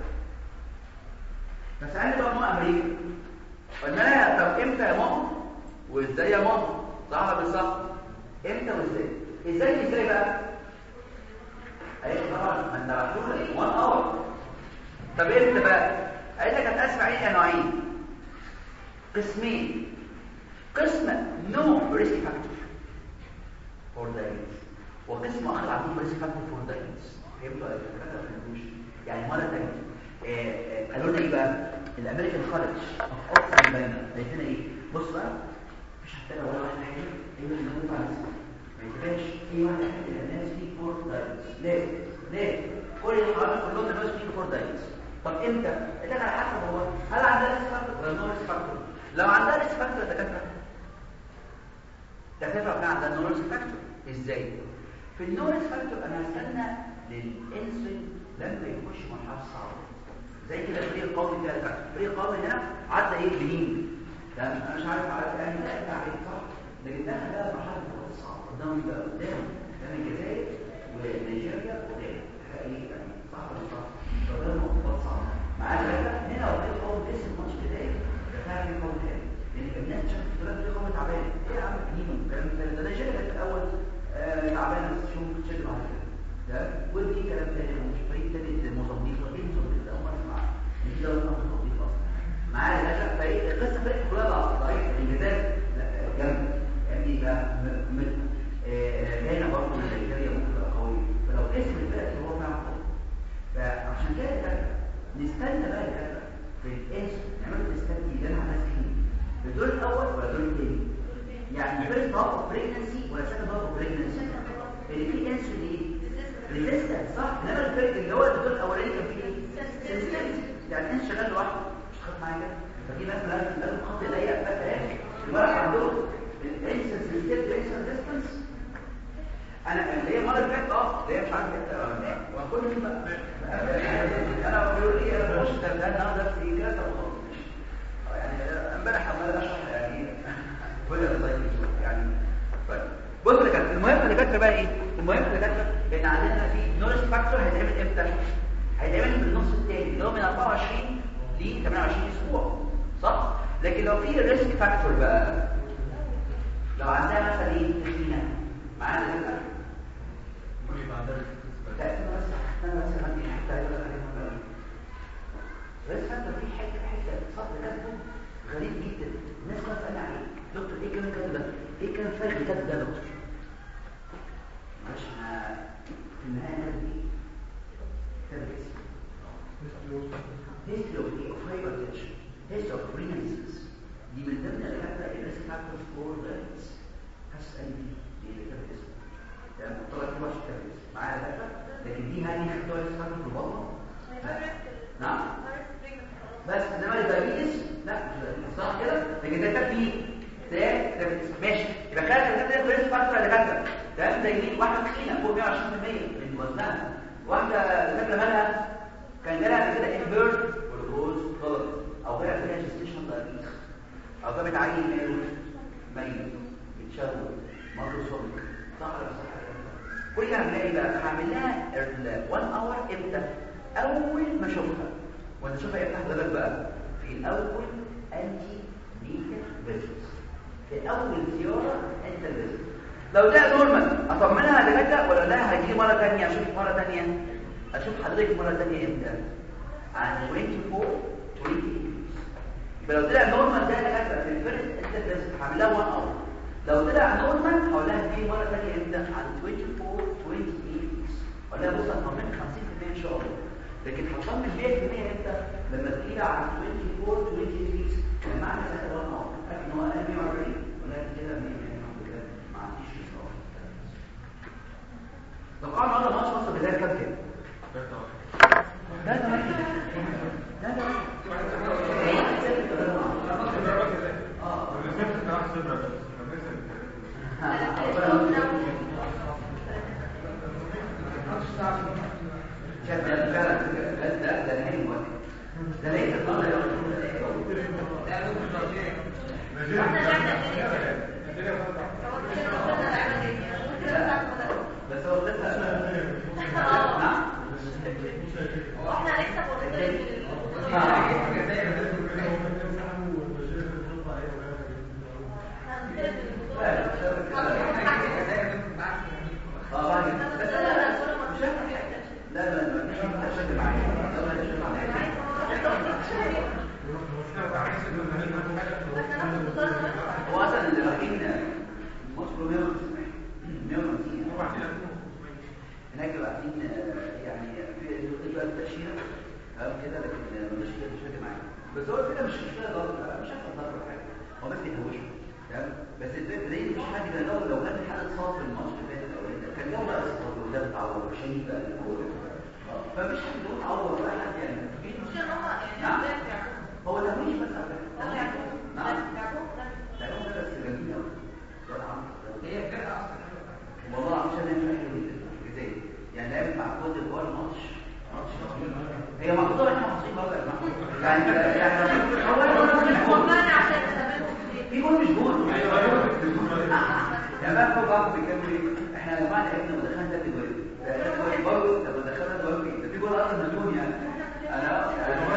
فسالني بقى ماما امريكا قلنا لها طب امتى يا ماما وازاي يا ماما صح ولا مش صح امتى وازاي ازاي ازاي بقى قالت طبعا ما انت محدود 1 اور طب امتى بقى قالت لك هتقسم عليه نوعين قسمين قسم نو ريسك فاكتور فور دايبيتس وقسم اخر عندهم ريسك فاكتور فور دايبيتس فهمتوا ولا ما فهمتوش يعني مره ثانيه قالوا لنا ايه بقى الامريكان كولج اوف اوكسفورد باينر قالت لنا ايه بص بقى مش هتلاقي ولا واحده حاجه الا اللي هو ما يبقاش في واحده حاجه الناس في فور دايتس ليه ليه كل الحوامل كلهم الناس في فور دايتس طب امتى اللي على حسب هو هل عندها ريسك فاكتور ولا نو ريسك فاكتور لو عندها ريسك فاكتور دكاتره دكاتره بقى عندها نو ريسك فاكتور ازاي في النو ريسك فاكتور انا هستنى للانسولين لما يخش مرحله صعبه زي كده الفريق القومي كده الفريق الفريق القومي هنا عدى ايه بمين تمام انا مش عارف على يعني لا انت عارف صح لكن ده بقى مرحله الصعبه قدام بقى قدام قدام الجزائر ونيجيريا قدام ايه يعني صح ولا صح فده نقطه صعبه معايا كده هنا الفريق القومي لسه الماتش بدايه ده فعلا فريق قومي تاني لان الناس شافت الفريق الفريق القومي تعبان ايه يا عم نيمو الكلام ده ده نيجيريا كانت الاول تعبانه بس شو تشد بعد كده ده ودي كلام تاني مش فريق تاني موزمبيق ولا موزمبيق ده اول مره دي دولة موزمبيق اصلا معايا باشا فريق القصه فريق كلها ضعف ضعيف الجزائر جنب يعني بقى هنا برضه نيجيريا ممكن تبقى قويه فلو اسم الفرق هو فعلا قوي فعشان كده نستنى بقى كده في الايش نعمل الاستاتي اللي انا عايز فيه الدور الاول ولا الدور الثاني يعني فيرست هاف اوف بريجنسي ولا سكند هاف اوف بريجنسي اللي فيه انسولين ريزيستنس صح انما الفرق اللي هو الدور الاولاني كان فيه ايه يعني انت شغال لوحدك مش خد معايا كده فدي مثلا لازم خط ضيق بقى ايه الورق عندهم الانسنس ستيب انسنس ديستانس انا اللي هي مره اللي فاتت اه اللي هي مش عارف وكل انا بقول ايه انا مش ده انا نفس ايه كده طب يعني امبارح عمال اشرح يعني كل الله يعني بص اللي كانت المهم اللي كانت بقى ايه المهم اللي كانت ان عندنا في نورس فاكتور هيتعمل امتى هيتعمل في النص الثاني اللي هو من 24 ل 28 اسبوع صح لكن لو في ريسك فاكتور بقى لو عندها مثلا ايه تخينه معانا كده تأثير بس انا بس عندي حته عايز اقول عليها ريسك فاكتور في حته حته صدر كاتبه غريب جدا الناس كلها بتسالني عليه دكتور ايه كان كاتب ده ايه كان فارغ كاتب ده يا دكتور معلش انا في النهايه دي تركيز history of of hypertension history of pregnancies دي من ضمن الحاجات الريسك فاكتورز فور دايبيتس هسأل دي دي اللي كانت اسم يعني طلع كده مش كانت اسم معايا دكاتره لكن دي هذه خدتوها اسمها في البطنه نعم بس انما الدايبيتس لا مش diabetes، صح كده لكن ده كان فيه ده ده ماشي يبقى خلي الكلام ده كويس فتره اللي جت تمام زي دي واحده تخينه فوق 120% من وزنها واحده دكاتره مالها كان جالها كده انبيرد والجوز غلط او جالها فيها جستيشن دايبيتس او جابت عيل ماله ميت بيتشوه ماكروسوميك صح ولا مش صح كل اللي هعملها ايه بقى هعمل لها ال 1 اور امتى اول ما اشوفها وانا اشوفها افتح بالك بقى في الاول انتي نيتال فيزيت في اول زياره انت فيزيت لو ده نورمال اطمنها لجدة ولا لا هجي مره ثانيه اشوف مره ثانيه اشوف حضرتك مره ثانيه امتى عن 24 28 يبقى لو طلع نورمال ده لجدة في الفيرست انت فيزيت هعمل لها 1 اور لو طلع نورمال هقول لها دي مره ثانيه امتى عن 24 28 اقول لها بص هطمنك 50% ان شاء الله لكن هطمن 100% امتى لما تقيل على 24 28 كان معنى ساعتها وانا اهو لكن هو انا 140 ولكن كده 100 كده ما عنديش مشكله لو قام النهارده ماتش مصر بدايه كام كام؟ لا ده واحد لا ده كان ده فعلا ده ده ده نهاية الوقت ده لقيت الطلع يا بس هو ده نعم اه بعد بس لا لا مش هعمل حاجه لا لا لا مش هعمل شكل معايا لا لا مش هعمل حاجه هو اصلا اللي رايحين مصر 150 هناك بعدين يعني في بقى التأشيرة تمام كده لكن مش مش فاكر معايا بس هو الفكرة مش مشكلة ضرب مش عارف ضرب ولا حاجة هو بس بيهوشه تمام بس الفكرة دي مش حاجة كده لو لو كان حالة صاب في الماتش اللي فات او كان جو بقى صاب وده بتعور شيء بقى الكورة آه، فمش حد يقول عور ولا حد يعني مفيش نعم هو تهويش بس على فكرة. نعم لا هو ده بس جميل قوي ده العمل هي فرقة اصلا والله عشان هي فرقة جديدة الجزائر يعني لعبت مع كوت ديفوار ماتش ماتش هي محظوظة احنا محظوظين برضه يا جماعة يعني يعني هو في جول مش جول يا بقى فوق بعض بيكمل ايه احنا يا جماعه لعبنا ودخلنا ثلاث جوال برضه طب دخلنا جوال ده في جول اصلا مجنون يعني انا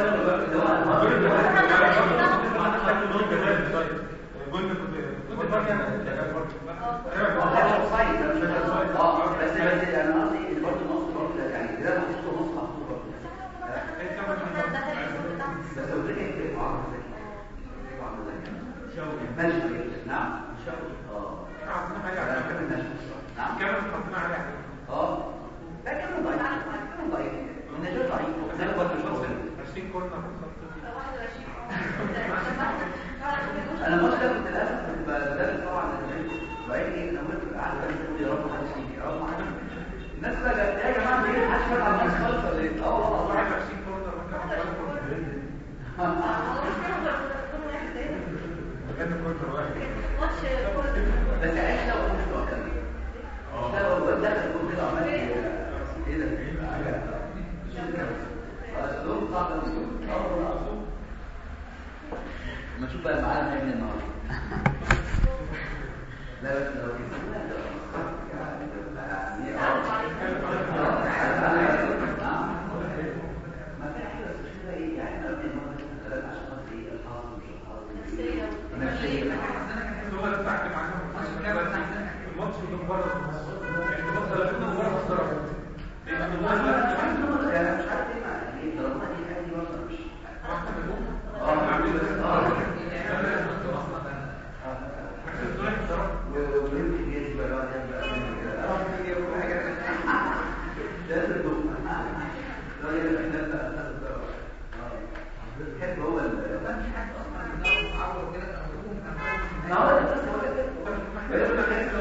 اه بس بس انا قصدي ان برضه نص برضه يعني ده محطوط نص محطوط برضه بس لو رجعت في معرض ماشي نعم اه لا، كمل ماشي نعم اه لا كمل ضعيف كمل ضعيف النجاة ضعيف زي ما قلت مش انا مش كنت للاسف كنت بدرس طبعا بعدين ايه انا قلت قاعد بقول يا رب محدش يجي يا رب محدش الناس بقى جت يا جماعه ليه محدش فاهم على الناس خالص ولا ايه اه والله والله بس عيش لو مش مؤكد مش لو الواد دخل يقول كده عمال ايه ايه ده اسلوب صعب اه والله ما نشوف بقى معانا نعمل النهارده لا بس لو ما في حاجه بس مش كده ايه يعني قبل المره عشان خاطر ايه الحظ مش الحظ نفسيه انا مش عارف ايه معنى ايه ضربنا دي حاجه دي برضه مش هو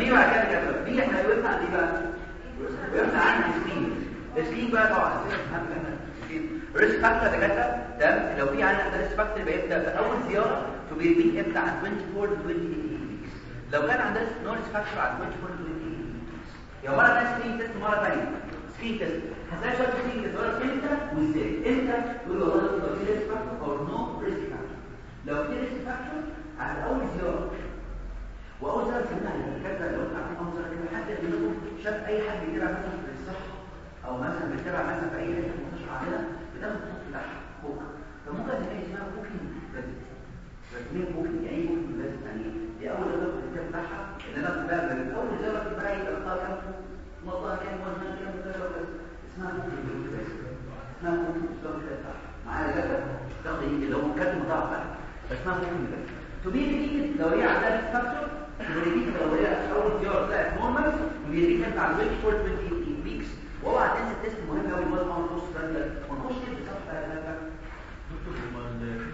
نيجي بعد كده كده دي احنا وقفنا عن ايه بقى وقفنا عن السكرين السكرين بقى طبعا ريسك فاكتور دكاتره تمام لو في عندنا ريسك فاكتور بيبدا في اول زياره فبيبيك امتى عن 24 ل 28 لو كان عندنا نو ريسك فاكتور عن 24 ل 28 يا مره ثانيه سكرين تيست مره ثانيه سكرين تيست هتلاقي شويه سكرين تيست ولا امتى وازاي امتى تقول له والله لو في ريسك فاكتور او نو ريسك فاكتور لو في ريسك فاكتور على اول زياره واول زياره سمعنا الدكاتره لو انتوا عارفين اول زياره كده حد منكم شاف اي حد بيتابع مثلا في الصحه او مثلا بيتابع مثلا في اي حته مستشفى عندنا بتاخد خط لحم فوق فممكن تلاقي اسمها بوكينج بس رسمين بوكينج يعني ايه بوكينج بس يعني دي اول زياره في الكتاب بتاعها ان انا بقى من اول زياره بقى يبقى القاء كام والله كام وزن كام كذا بس اسمها بوكينج بس اسمها بوكينج بس بتاعها معايا كده تاخد اللي هو كاتب مضاعف بقى اسمها بوكينج بس تبيدي لو هي عندها فاكتور تبيدي لو هي اول زياره طلعت نورمال وبيديك انت على 24 28 ويكس واوعى تنسى التست مهم قوي اللي هو طبعا نص ده ونخش في الصفحه ده دكتور هو ال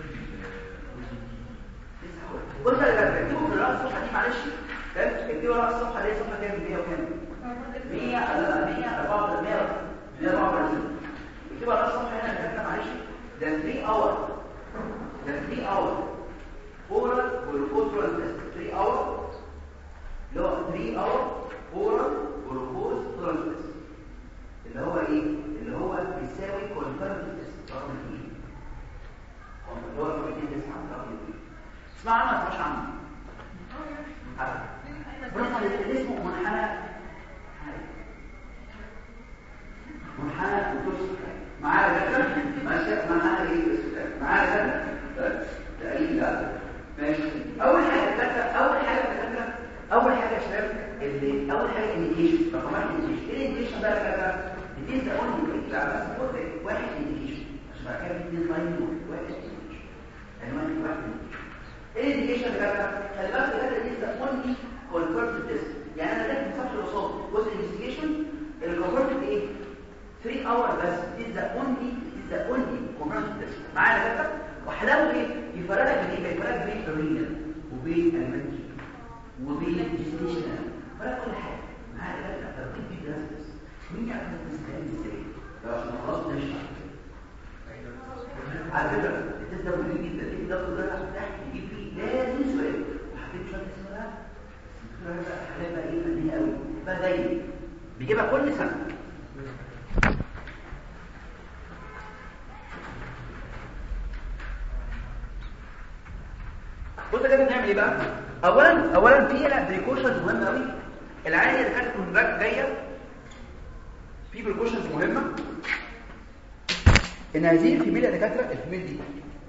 بص يا جماعه اكتبوا في الرأس الصفحه دي معلش تمام اكتبوا الرأس الصفحه دي صفحه كام 100 وكام 100 لا 100 154 اكتبوا الرأس الصفحه هنا يا جماعه معلش ده 3 اور ده 3 اور اورال والكوترال تيست 3 اور اللي هو 3 اور اورال والكوز ترانسفيرس اللي هو ايه اللي هو بيساوي كونفيرم تيست رقم 2 اللي هو رقم 2 9 رقم 2 اسمع عنه ما تسمعش عنه برضه اللي اسمه منحنى منحنى وتوصل معايا ده ماشي منحنى ايه معايا ده تقريبا لا ماشي اول حاجه دكاتره اول حاجه دكاتره اول حاجه يا شباب اللي اول حاجه انديكيشن رقم واحد انديكيشن ايه الانديكيشن بقى يا دكاتره دي ده اونلي بيطلع بس فوق واحد انديكيشن عشان بعد كده في اثنين لاين واحد انديكيشن عنوان واحد ايه الانديكيشن دكاتره خلي بالك دكاتره دي ده اونلي كونفيرت تيست يعني انا لازم صفحه الوصول جزء الانفستيجيشن الكونفيرت ايه 3 اور بس دي ذا اونلي دي ذا اونلي كونفيرت تيست معايا يا دكاتره وحلاوه ايه يفرق بين ايه يفرق بين الرينال وبين المنكي وبين الجستيشنال فرق كل حاجه معايا بقى ترتيب دي دراسه مين يعرف تستخدم ازاي لو عشان خلاص نشرح على فكره التست ده مهم جدا ايه ده كله تحت يجيب فيه لازم سؤال وحطيت شويه اسمها بقى حاجات بقى ايه فنيه قوي بقى دايما بيجيبها كل سنه بص كده بنعمل ايه بقى اولا اولا في هنا بريكوشنز مهمه قوي العينه اللي كانت من جايه في بريكوشنز مهمه ان هذه الفيميل يا دكاتره الفيميل دي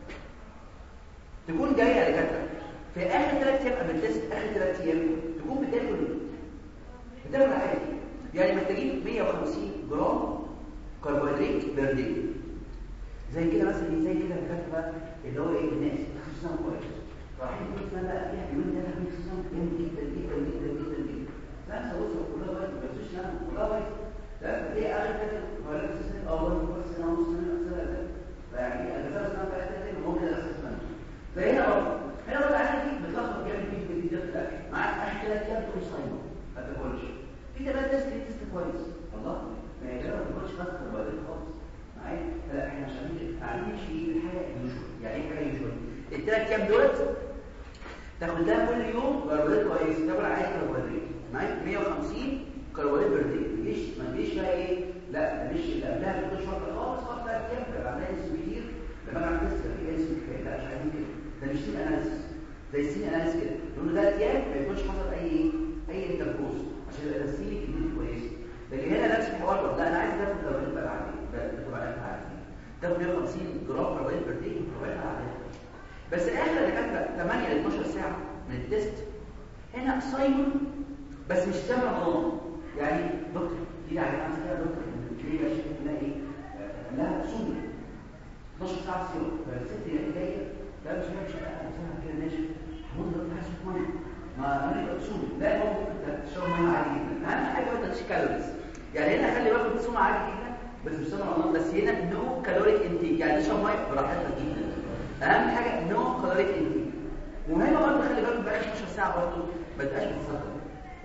تكون جايه يا دكاتره في اخر ثلاث ايام قبل التست اخر ثلاث ايام تكون بتاكل ايه بتاكل عادي يعني محتاجين 150 جرام كربوهيدرات بير داي زي كده مثلا زي كده يا دكاتره اللي هو ايه الناس خصوصا كويس رايحين كل سنه بقى فيها يومين ثلاثه من السنه جامد جدا جدا جدا جدا جدا فانسى وصل كلها وايد ما تنسوش نعمل كلها وايد لا هي اخر كده ولا سنه اه ولا كل سنه ونص سنه سنه ده فيعني انا فاهم سنه بقى كده ممكن اساس منه فهنا برضه هنا برضه عارف في بتلخبط جامد جدا جدا في الاكل معاك اخر ثلاث ايام تقول صايمه ما تاكلش في كمان ناس تيست كويس والله ما هي ما تاكلش بس كربوهيدرات خالص معايا لا احنا مش عارفين عارفين شيء الحاجه يوجوال يعني ايه حاجه يوجوال الثلاث ايام دولت تاخد لها كل يوم كربوهيدرات كويس تاكل عادي كربوهيدرات معاك 150 كربوهيدرات بير داي ما تجيش ما تجيش بقى ايه لا ده مش اللي قبلها بتاخد شويه خالص خالص ثلاث ايام كان عندها اسم كتير لما انا عملت في اسم كفايه لا مش عايزين كده ده مش سين اناليسيس زي السين اناليسيس كده يقول له ثلاث ايام ما يكونش حصل اي اي انتركوز عشان يبقى تسليم كميته كويسه لكن هنا نفس الحوار لا انا عايز تاخد كربوهيدرات بقى عادي ده بتبقى انت عارف تاخد 150 جرام كربوهيدرات بير داي كربوهيدرات عاديه بس اخر دكاتره 8 ل 12 ساعه من التست هنا صايم بس مش سامع رمضان يعني دكتور دي على جماعه كده دكتور ليه يا شيخ لا ايه لا صوم 12 ساعه صيام فالست اللي جايه لا مش مش مش كده ماشي هموت دلوقتي عايز ميه ما انا صوم لا ممكن تشرب ميه عادي جدا اهم حاجه ما تاكلش كالوريز يعني هنا خلي بالك بتصوم عادي جدا بس مش سامع رمضان بس هنا نو كالوريك انتيك يعني تشرب ميه براحتك جدا اهم حاجه نو كالوريك انتيك ومهم برضه خلي بالك بقى 12 ساعه برضه ما تبقاش بتسكر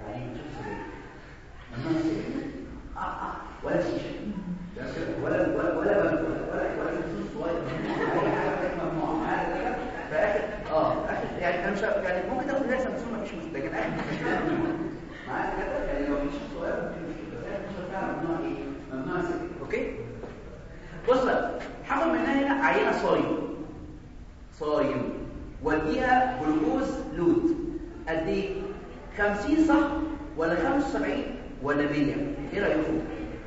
يعني شوف سجاير ممنوع السجاير اه اه ولا شيشه ولا ولا ولا ولا ولا ولا فلوس صغير اي حاجه كانت ممنوعه معايا كده فاخر اه اخر يعني انا مش يعني ممكن تاخد درس بس ما فيش مشكله لكن اخر مشكله معايا كده يعني لو مش صغير ممكن مشكله بس اخر مشكله فعلا ممنوع ايه ممنوع السجاير اوكي بص بقى حصل منها هنا عينه صايم صايم وديها جلوكوز لود قد ايه 50 صح ولا 75 ولا 100 ايه رايكم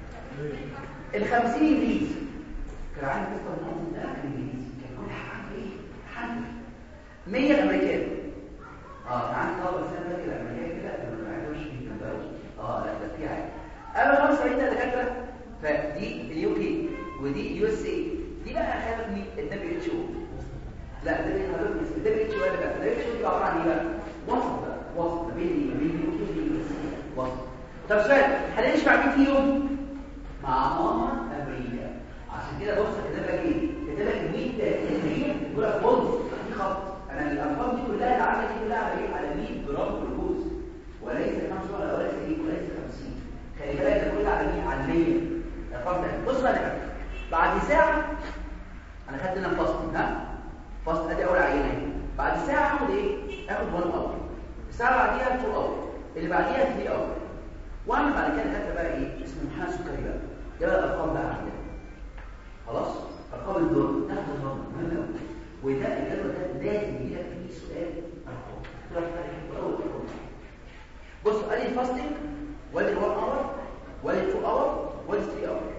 ال 50 انجليزي كان عندي قصه النقط ده كان انجليزي كان كل حاجه ايه حد 100 امريكان اه كان عندي طلبه السنه اللي فاتت الامريكان كده كانوا بيعملوا مش بيتنبأوا اه لا ده في حاجه انا 75 ده دكاتره فدي اليو كي ودي يو اس اي دي بقى خدت مين الدبليو اتش او لا ده اللي حضرتك الدبليو اتش او ده بقى الدبليو اتش او دي عباره عن ايه بقى وسط بقى وسط ما بين ما بين اليو كي واليو اس اي وسط طب سؤال هنمشي مع مين فيهم مع ماما امريكا عشان كده بص كده بقى ايه كده لك 100 تقريبا بيقول لك بص في خط انا الارقام دي كلها اللي عندك دي كلها على ايه على 100 جرام جلوكوز وليس 5 ولا وليس ايه وليس 50 خلي بالك ده كله على 100 على 100 الارقام ده بص بقى كده بعد ساعه انا خدت هنا فاست ها فاست ادي اول عينه اهي بعد ساعه اخد ايه اخد 1 اور الساعه اللي بعديها 2 اور اللي بعديها 3 اور واعمل بعد كده كاتب بقى ايه اسمه امتحان سكري بقى ده بقى الارقام بقى عندنا خلاص ارقام الدور تاخد الرقم مهم قوي وده الجدول ده لازم يجي لك فيه سؤال ارقام تروح تعرف اول ارقام بص ادي الفاستنج وادي ال 1 اور وادي ال 2 اور وادي 3 اور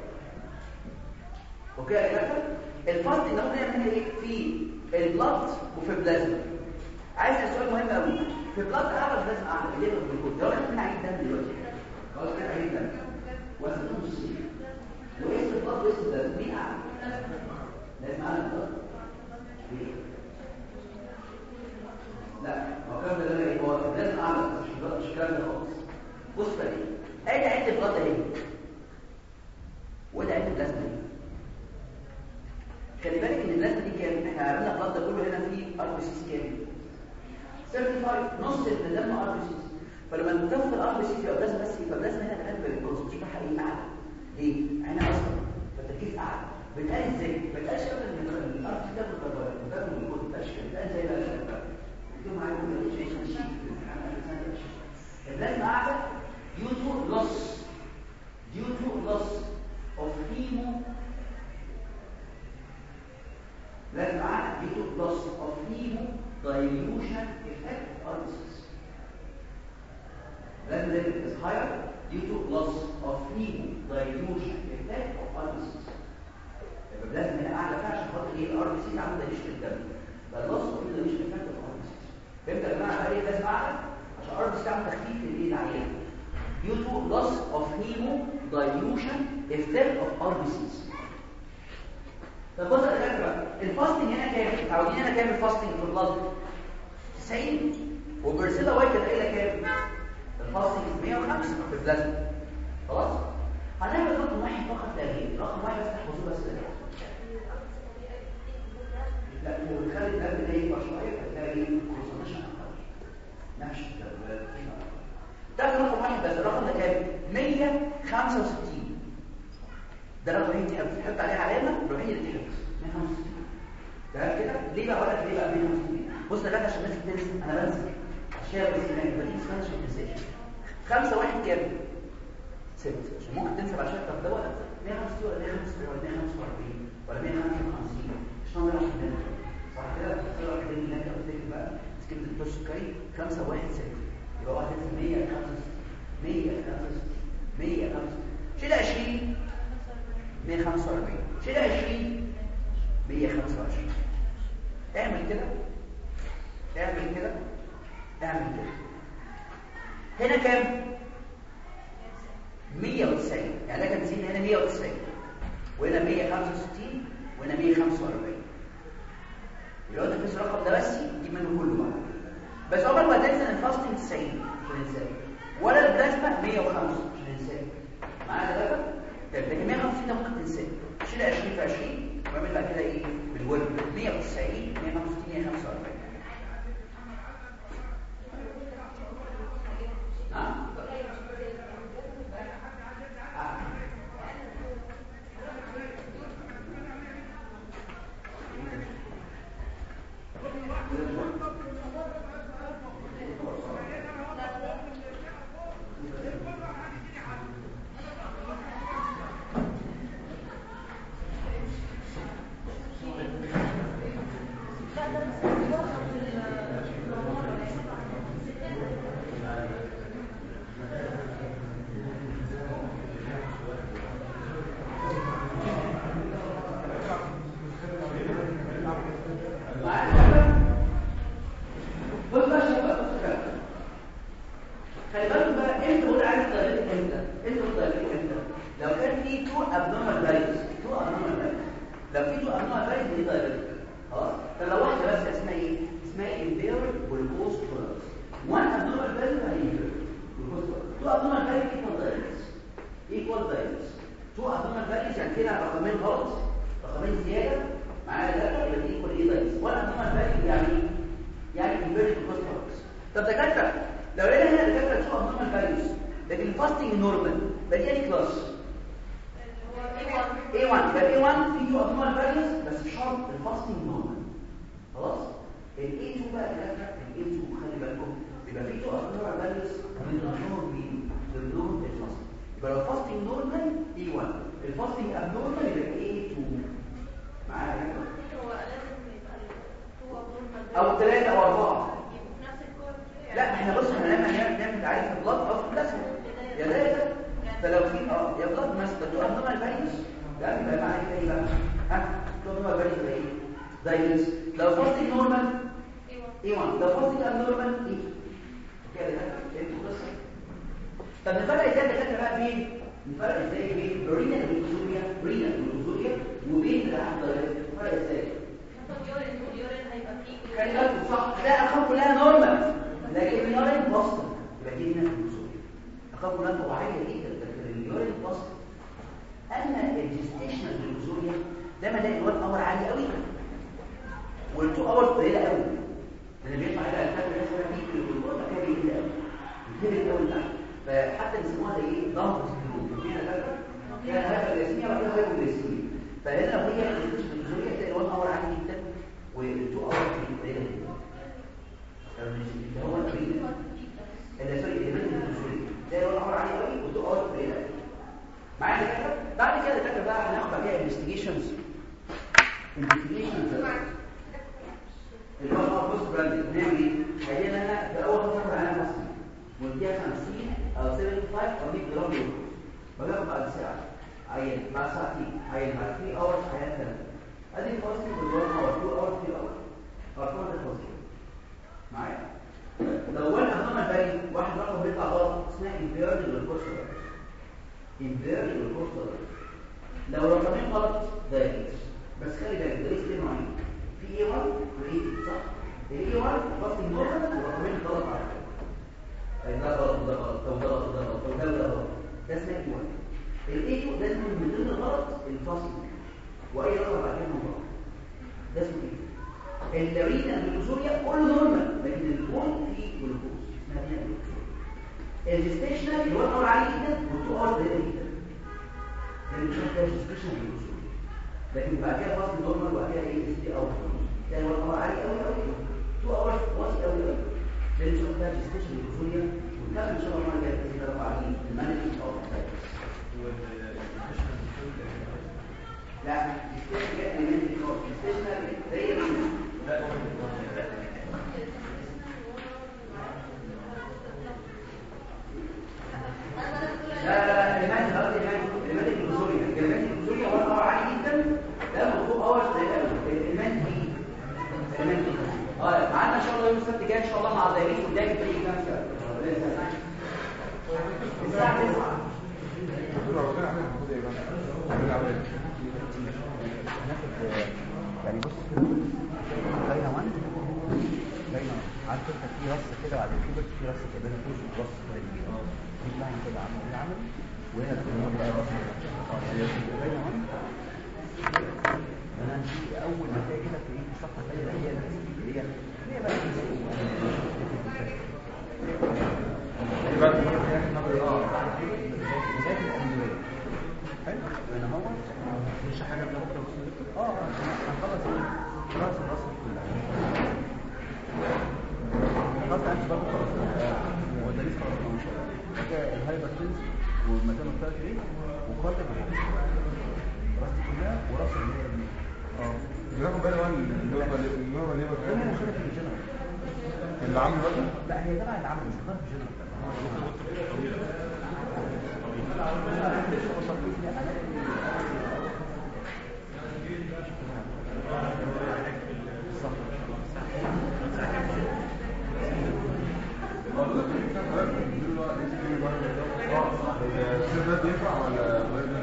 اوكي يا جماعه الفاستنج ده ممكن نعمل ايه في البلاد وفي البلازما عايز سؤال مهم قوي في البلاد اعرف لازم اعمل ايه في الجلوكوز لو انا عايز دم دلوقتي خلاص كده عايز دم وزن نص لو قيس البلاد وقيس الدم مين اعلى لازم اعلى البلاد ليه لا هو كان ده ايه هو لازم اعلى مش البلاد مش الكلام ده خالص بص بقى ايه ادي عد البلاد اهي وده عد البلازما دي خلي بالك ان البلازما دي كام احنا عملنا البلاد ده كله هنا فيه ار بي سي كام 35 نص الدم ار بي سي فلما تاخد الار بي سي في بلازما بس يبقى بلازما هنا القلب الكونسنتريشن بتاعها ايه اعلى ليه هنا اصلا فالتركيز اعلى بتقال ازاي ما بتقالش ابدا ان الار بي سي تاخد الدم والجلوكوز بتاعش بتقال زي ما قلنا دي معايا كل شيء شيء البلازما اعلى due to loss due to loss of hemo لازم اعلى due to loss of hemo dilution effect of RBCs. Then level is higher due to loss of heme dilution effect of RBCs. يبقى لازم هنا اعلى فيها عشان خاطر ايه الار بي سي عامله ديش في الدم. فاللص اوف dilution effect of RBCs. فهمت يا جماعه بقى ايه لازم اعلى عشان ار بي سي عامله تخفيف للايه العيان. due to loss of hemo dilution effect of RBCs. طب بص يا دكاتره الفاستنج هنا كام متعودين هنا كام الفاستنج في البلد 90 وبرسيلا وايت كانت قايله كام الفاستنج 105 في البلازما خلاص هنعمل رقم واحد فقط لا غير رقم واحد بس تحفظوه بس لا لا وخلي الدم ده يكبر شويه هتلاقي ايه كونسنتريشن اقل نفس ده رقم واحد بس الرقم ده كام 165 ده رقم انت تحط عليه علامه الوحيد اللي تحط 165 تمام كده ليه بقى ولا ليه بقى 165 بص يا جدع عشان الناس بتنسى انا بنسى الشيء بس هناك بدي اسمها عشان ما تنساش خمسة واحد كام ست عشان ممكن تنسى بعد شويه طب ده ولا 165 ولا 165 ولا 145 ولا 155 مش نعمل عشان ننسى صح كده بتصير واحد هناك افتكر بقى سكيب الدكتور سكري خمسة واحد ست يبقى واحد 165 165 165 شيل 20 145 شيل 20 125 اعمل كده اعمل كده اعمل كده هنا كام 190 يعني ده كان زين هنا 190 وهنا 165 وهنا 145 لو انت في الرقم ده بس دي منه كله بقى بس عمر ما تنسى الفاستنج 90 مش هننساه ولا البلازما 105 مش هننساه معايا ده بقى طب لكن 150 ده ممكن تنساه شيل 20 في 20 واعمل بعد كده ايه بالورد 190 165 145 نعم بص بقى شوف بقى بص بقى خلي بالك بقى امتى بقول عايز طريقه امتى امتى بقول طريقه امتى لو كان في تو ابنورمال فاليوز تو ابنورمال فاليوز لو في تو ابنورمال فاليوز دي طريقه خلاص طب لو واحده بس اسمها ايه اسمها امبيرد والبوز تولرنس وان ابنورمال فاليو هيمبيرد تو ابنورمال فاليو ايكوال دايلز ايكوال دايلز تو ابنورمال فاليوز يعني فيها رقمين غلط رقمين زياده معايا ده يبقى دي ايكوال ايه دايلز وان ابنورمال فاليو يعني ايه يعني امبيرد والبوز تولرنس طب دكاتره لو لقينا هنا دكاتره تو ابنورمال فاليوز لكن الفاستنج نورمال يبقى دي انهي كلاس A1 يبقى A1 في تو ابنورمال فاليوز بس شرط الفاستنج نورمال خلاص ال A2 بقى دكاتره ال A2 خلي بالكم يبقى في تو ابنورمال فاليوز من النور مين ضمنهم الفاستنج يبقى لو الفاستنج نورمال A1 الفاستنج ابنورمال يبقى A2 معايا يا دكاتره او ثلاثه او اربعه لا احنا بص احنا نعمل نعمل نعمل تعريف البلاد او في البلازما يا ده يا ده فلو في اه يا بلاد مثلا تو ابنورمال فاليوز ده يبقى معنى كده ايه بقى ها تو ابنورمال فاليوز يبقى ايه دايلس لو فاستنج نورمال A1 لو فاستنج ابنورمال E كده ده فهمتوا القصه طب نفرق ازاي الدكاتره بقى بين نفرق ازاي بين رينال والكوزوريا رينال والكوزوريا وبين الدايلس نفرق ازاي خلي بالكم صح ده ارقام كلها نورمال لكن اليورين بوست يبقى دي هنا الكوزوريا ارقام كلها طبيعيه جدا لكن اليورين بوست اما الجستيشنال الكوزوريا ده بلاقي الواد اور عالي قوي والتو اورز قليله قوي لان بيطلع على الفاتوره ده شويه بيجي الجلوكوز كده بيجي قوي بيجي قوي تحت فحتى بيسموها زي ايه ضغط الجلوكوز فيها فاكره فيها هايبرجليسيميا وبعد كده هايبوجليسيميا فهنا لو هي الجستيشنال الكوزوريا تلاقي الواد اور عالي جدا والتو اورز قليله جدا اللي هو البريد اللي سوري اللي بين الكوزوريا ده الواد اور عالي قوي والتو اورز قليله قوي معايا كده بعد كده فاكر بقى هناخد بعد كده انفستيجيشنز انفستيجيشنز اللي هو بص براند نعمل ايه هيجي لنا في اول فتره على مصر ونديها 50 او 75 او 100 جرام يوم بجرب بعد ساعه عين بعد ساعتين عين بعد 3 اورز عين ثلاثه ادي فاصل بالوان اور 2 اورز 3 اورز ارقام ده فاصل معايا لو وانا هضم بالي واحد رقم بيطلع غلط اسمها امبيرد للكورسر امبيرد للكورسر لو رقمين غلط ده يكس بس خلي بالك ده ليه نوعين في A1 و A2 صح ال A1 فصل نورمال ورقمين غلط على فكره ده غلط وده غلط طب ده غلط وده غلط طب ده وده غلط ده اسمه A1 ال A2 ده اسمه من ضمن الغلط الفصل واي رقم بعد كده غلط ده اسمه A2 اللارينا الجلوكوزوريا كله نورمال لكن البول فيه جلوكوز اسمها هنا جلوكوز الجستيشنال اللي هو الاول عالي جدا والتو اور قليله جدا لان مش محتاج جستيشنال جلوكوزوريا لكن بعد كده فاصل نورمال وبعد كده ايه اس دي او ده هو الاول عالي قوي قوي تو اور واطي قوي قوي لان مش محتاج جستيشنال جلوكوزوريا ونكمل ان شاء الله المره الجايه باذن الله على المانجمنت اوف لا جستيشنال جاي من الكورس جستيشنال زي لا لا لا المادة غلط المادة المادة الجلوسوريا المادة الجلوسوريا هو الأور عالي جدا ده المفروض أور زي الأول المادة دي المادة دي اه معانا إن شاء الله يوم السبت الجاي إن شاء الله مع الدايرين قدامي في كام ساعة الساعة 9 يعني بص باينه 1 باينه عارف انت في رص كده بعد كده في رص كده بين فوز ورص كده كبير في لاين كده عامل ايه عامل وهنا في بقى رص باينه 1 انا في اول ما تلاقي كده في ايه الصفحه الثانيه هي هي هي بقى حلو هنا هو مش حاجه بناخدها اه اه هنخلص ايه خلاص الرص كلها خلاص انت بقى خلاص هو ده لسه خلاص ان شاء الله كده الهايبر تنس والمكان الثالث ايه وقاتل الراس دي كلها وراس اللي هي دي اه بناخد بالنا بقى النورمال النورمال ليبر هنا مشكله في الجنرال اللي عامل بقى لا هي تبع اللي عمل مش خالص في الجنرال السيرفر ده ينفع ولا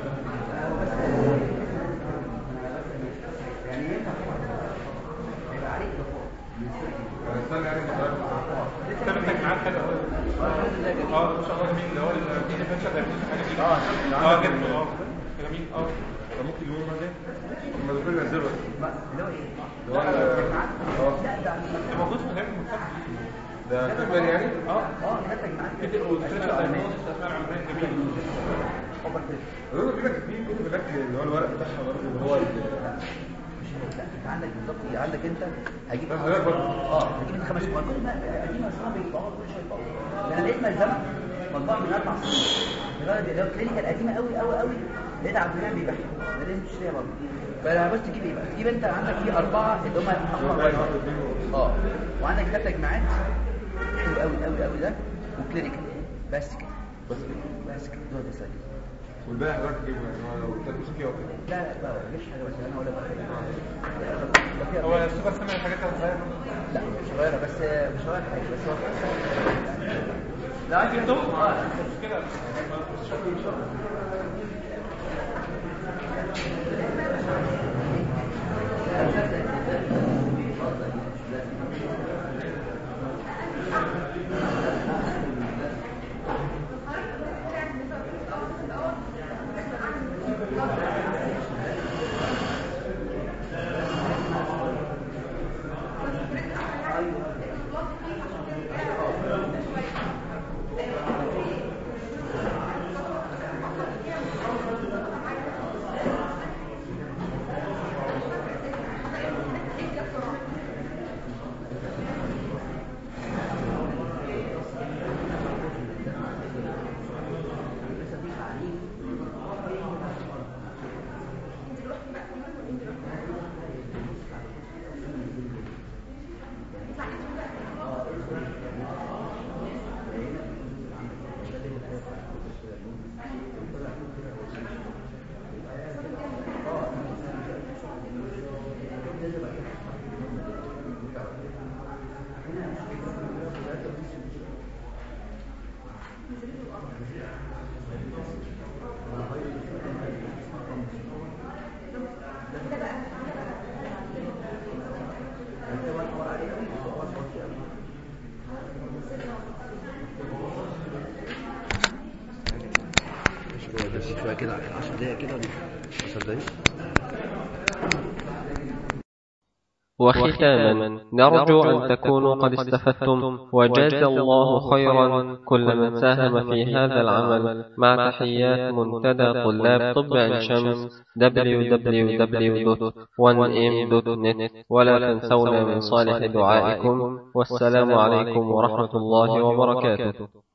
يعني ينفع طبعا يبقى عليك اضافات استنى يعني كتاب التجميعات حلو قوي اه ما شاء الله جميل اللي هو البي دي فيتشر ده حاجه جديده اه جدا اه جميل اه ممكن يقولوا ده هم دول ينزلوا ما- اللي هو ايه؟ اللي هو ال- اه لا ده ده موجود في غير المكتب ده كتاب يعني اه اه ده تجمعات كتير والفيتشر ده الاسماء العلميه جميل اوبر كده دول بيقول لك في كتب هناك اللي هو الورق بتاعها برضه اللي هو ال- مش لا انت عندك بالظبط ايه عندك انت هجيب ده حاجات برضه. اه هجيب انت خمس كل ما قديمه اصلا بيطبعوا كل شويه يطبعوا ده انا لقيت ملزمه مطبوعه من اربع سنين لغايه اللي هو كلينيكال قديمه قوي قوي قوي لقيت عبد المنعم بيبيعها ده لازم تشتريها برضه فانا بس تجيب ايه بقى تجيب انت عندك في اربعه اللي هم احمر واحد اه وعندك ثلاث تجمعات حلو قوي قوي قوي ده وكلينيكال بس كده بس كده بس كده دول بس كده والباقي حضرتك تجيبه يعني هو لو كتاب موسيقي او كده لا لا بقى ما تجيبش حاجه بس انا ولا بقى هو السوبر سامع الحاجات الصغيره لا مش صغيرة بس مش صغيرة حاجة بس هو لا عايز في ضوء اه مش كده بس شوية كده 10 دقايق كده 10 دقايق وختاما نرجو أن تكونوا قد استفدتم وجاز الله خيرا كل من ساهم في هذا العمل مع تحيات منتدى طلاب طب عين شمس www.1m.net ولا تنسونا من صالح دعائكم والسلام عليكم ورحمة الله وبركاته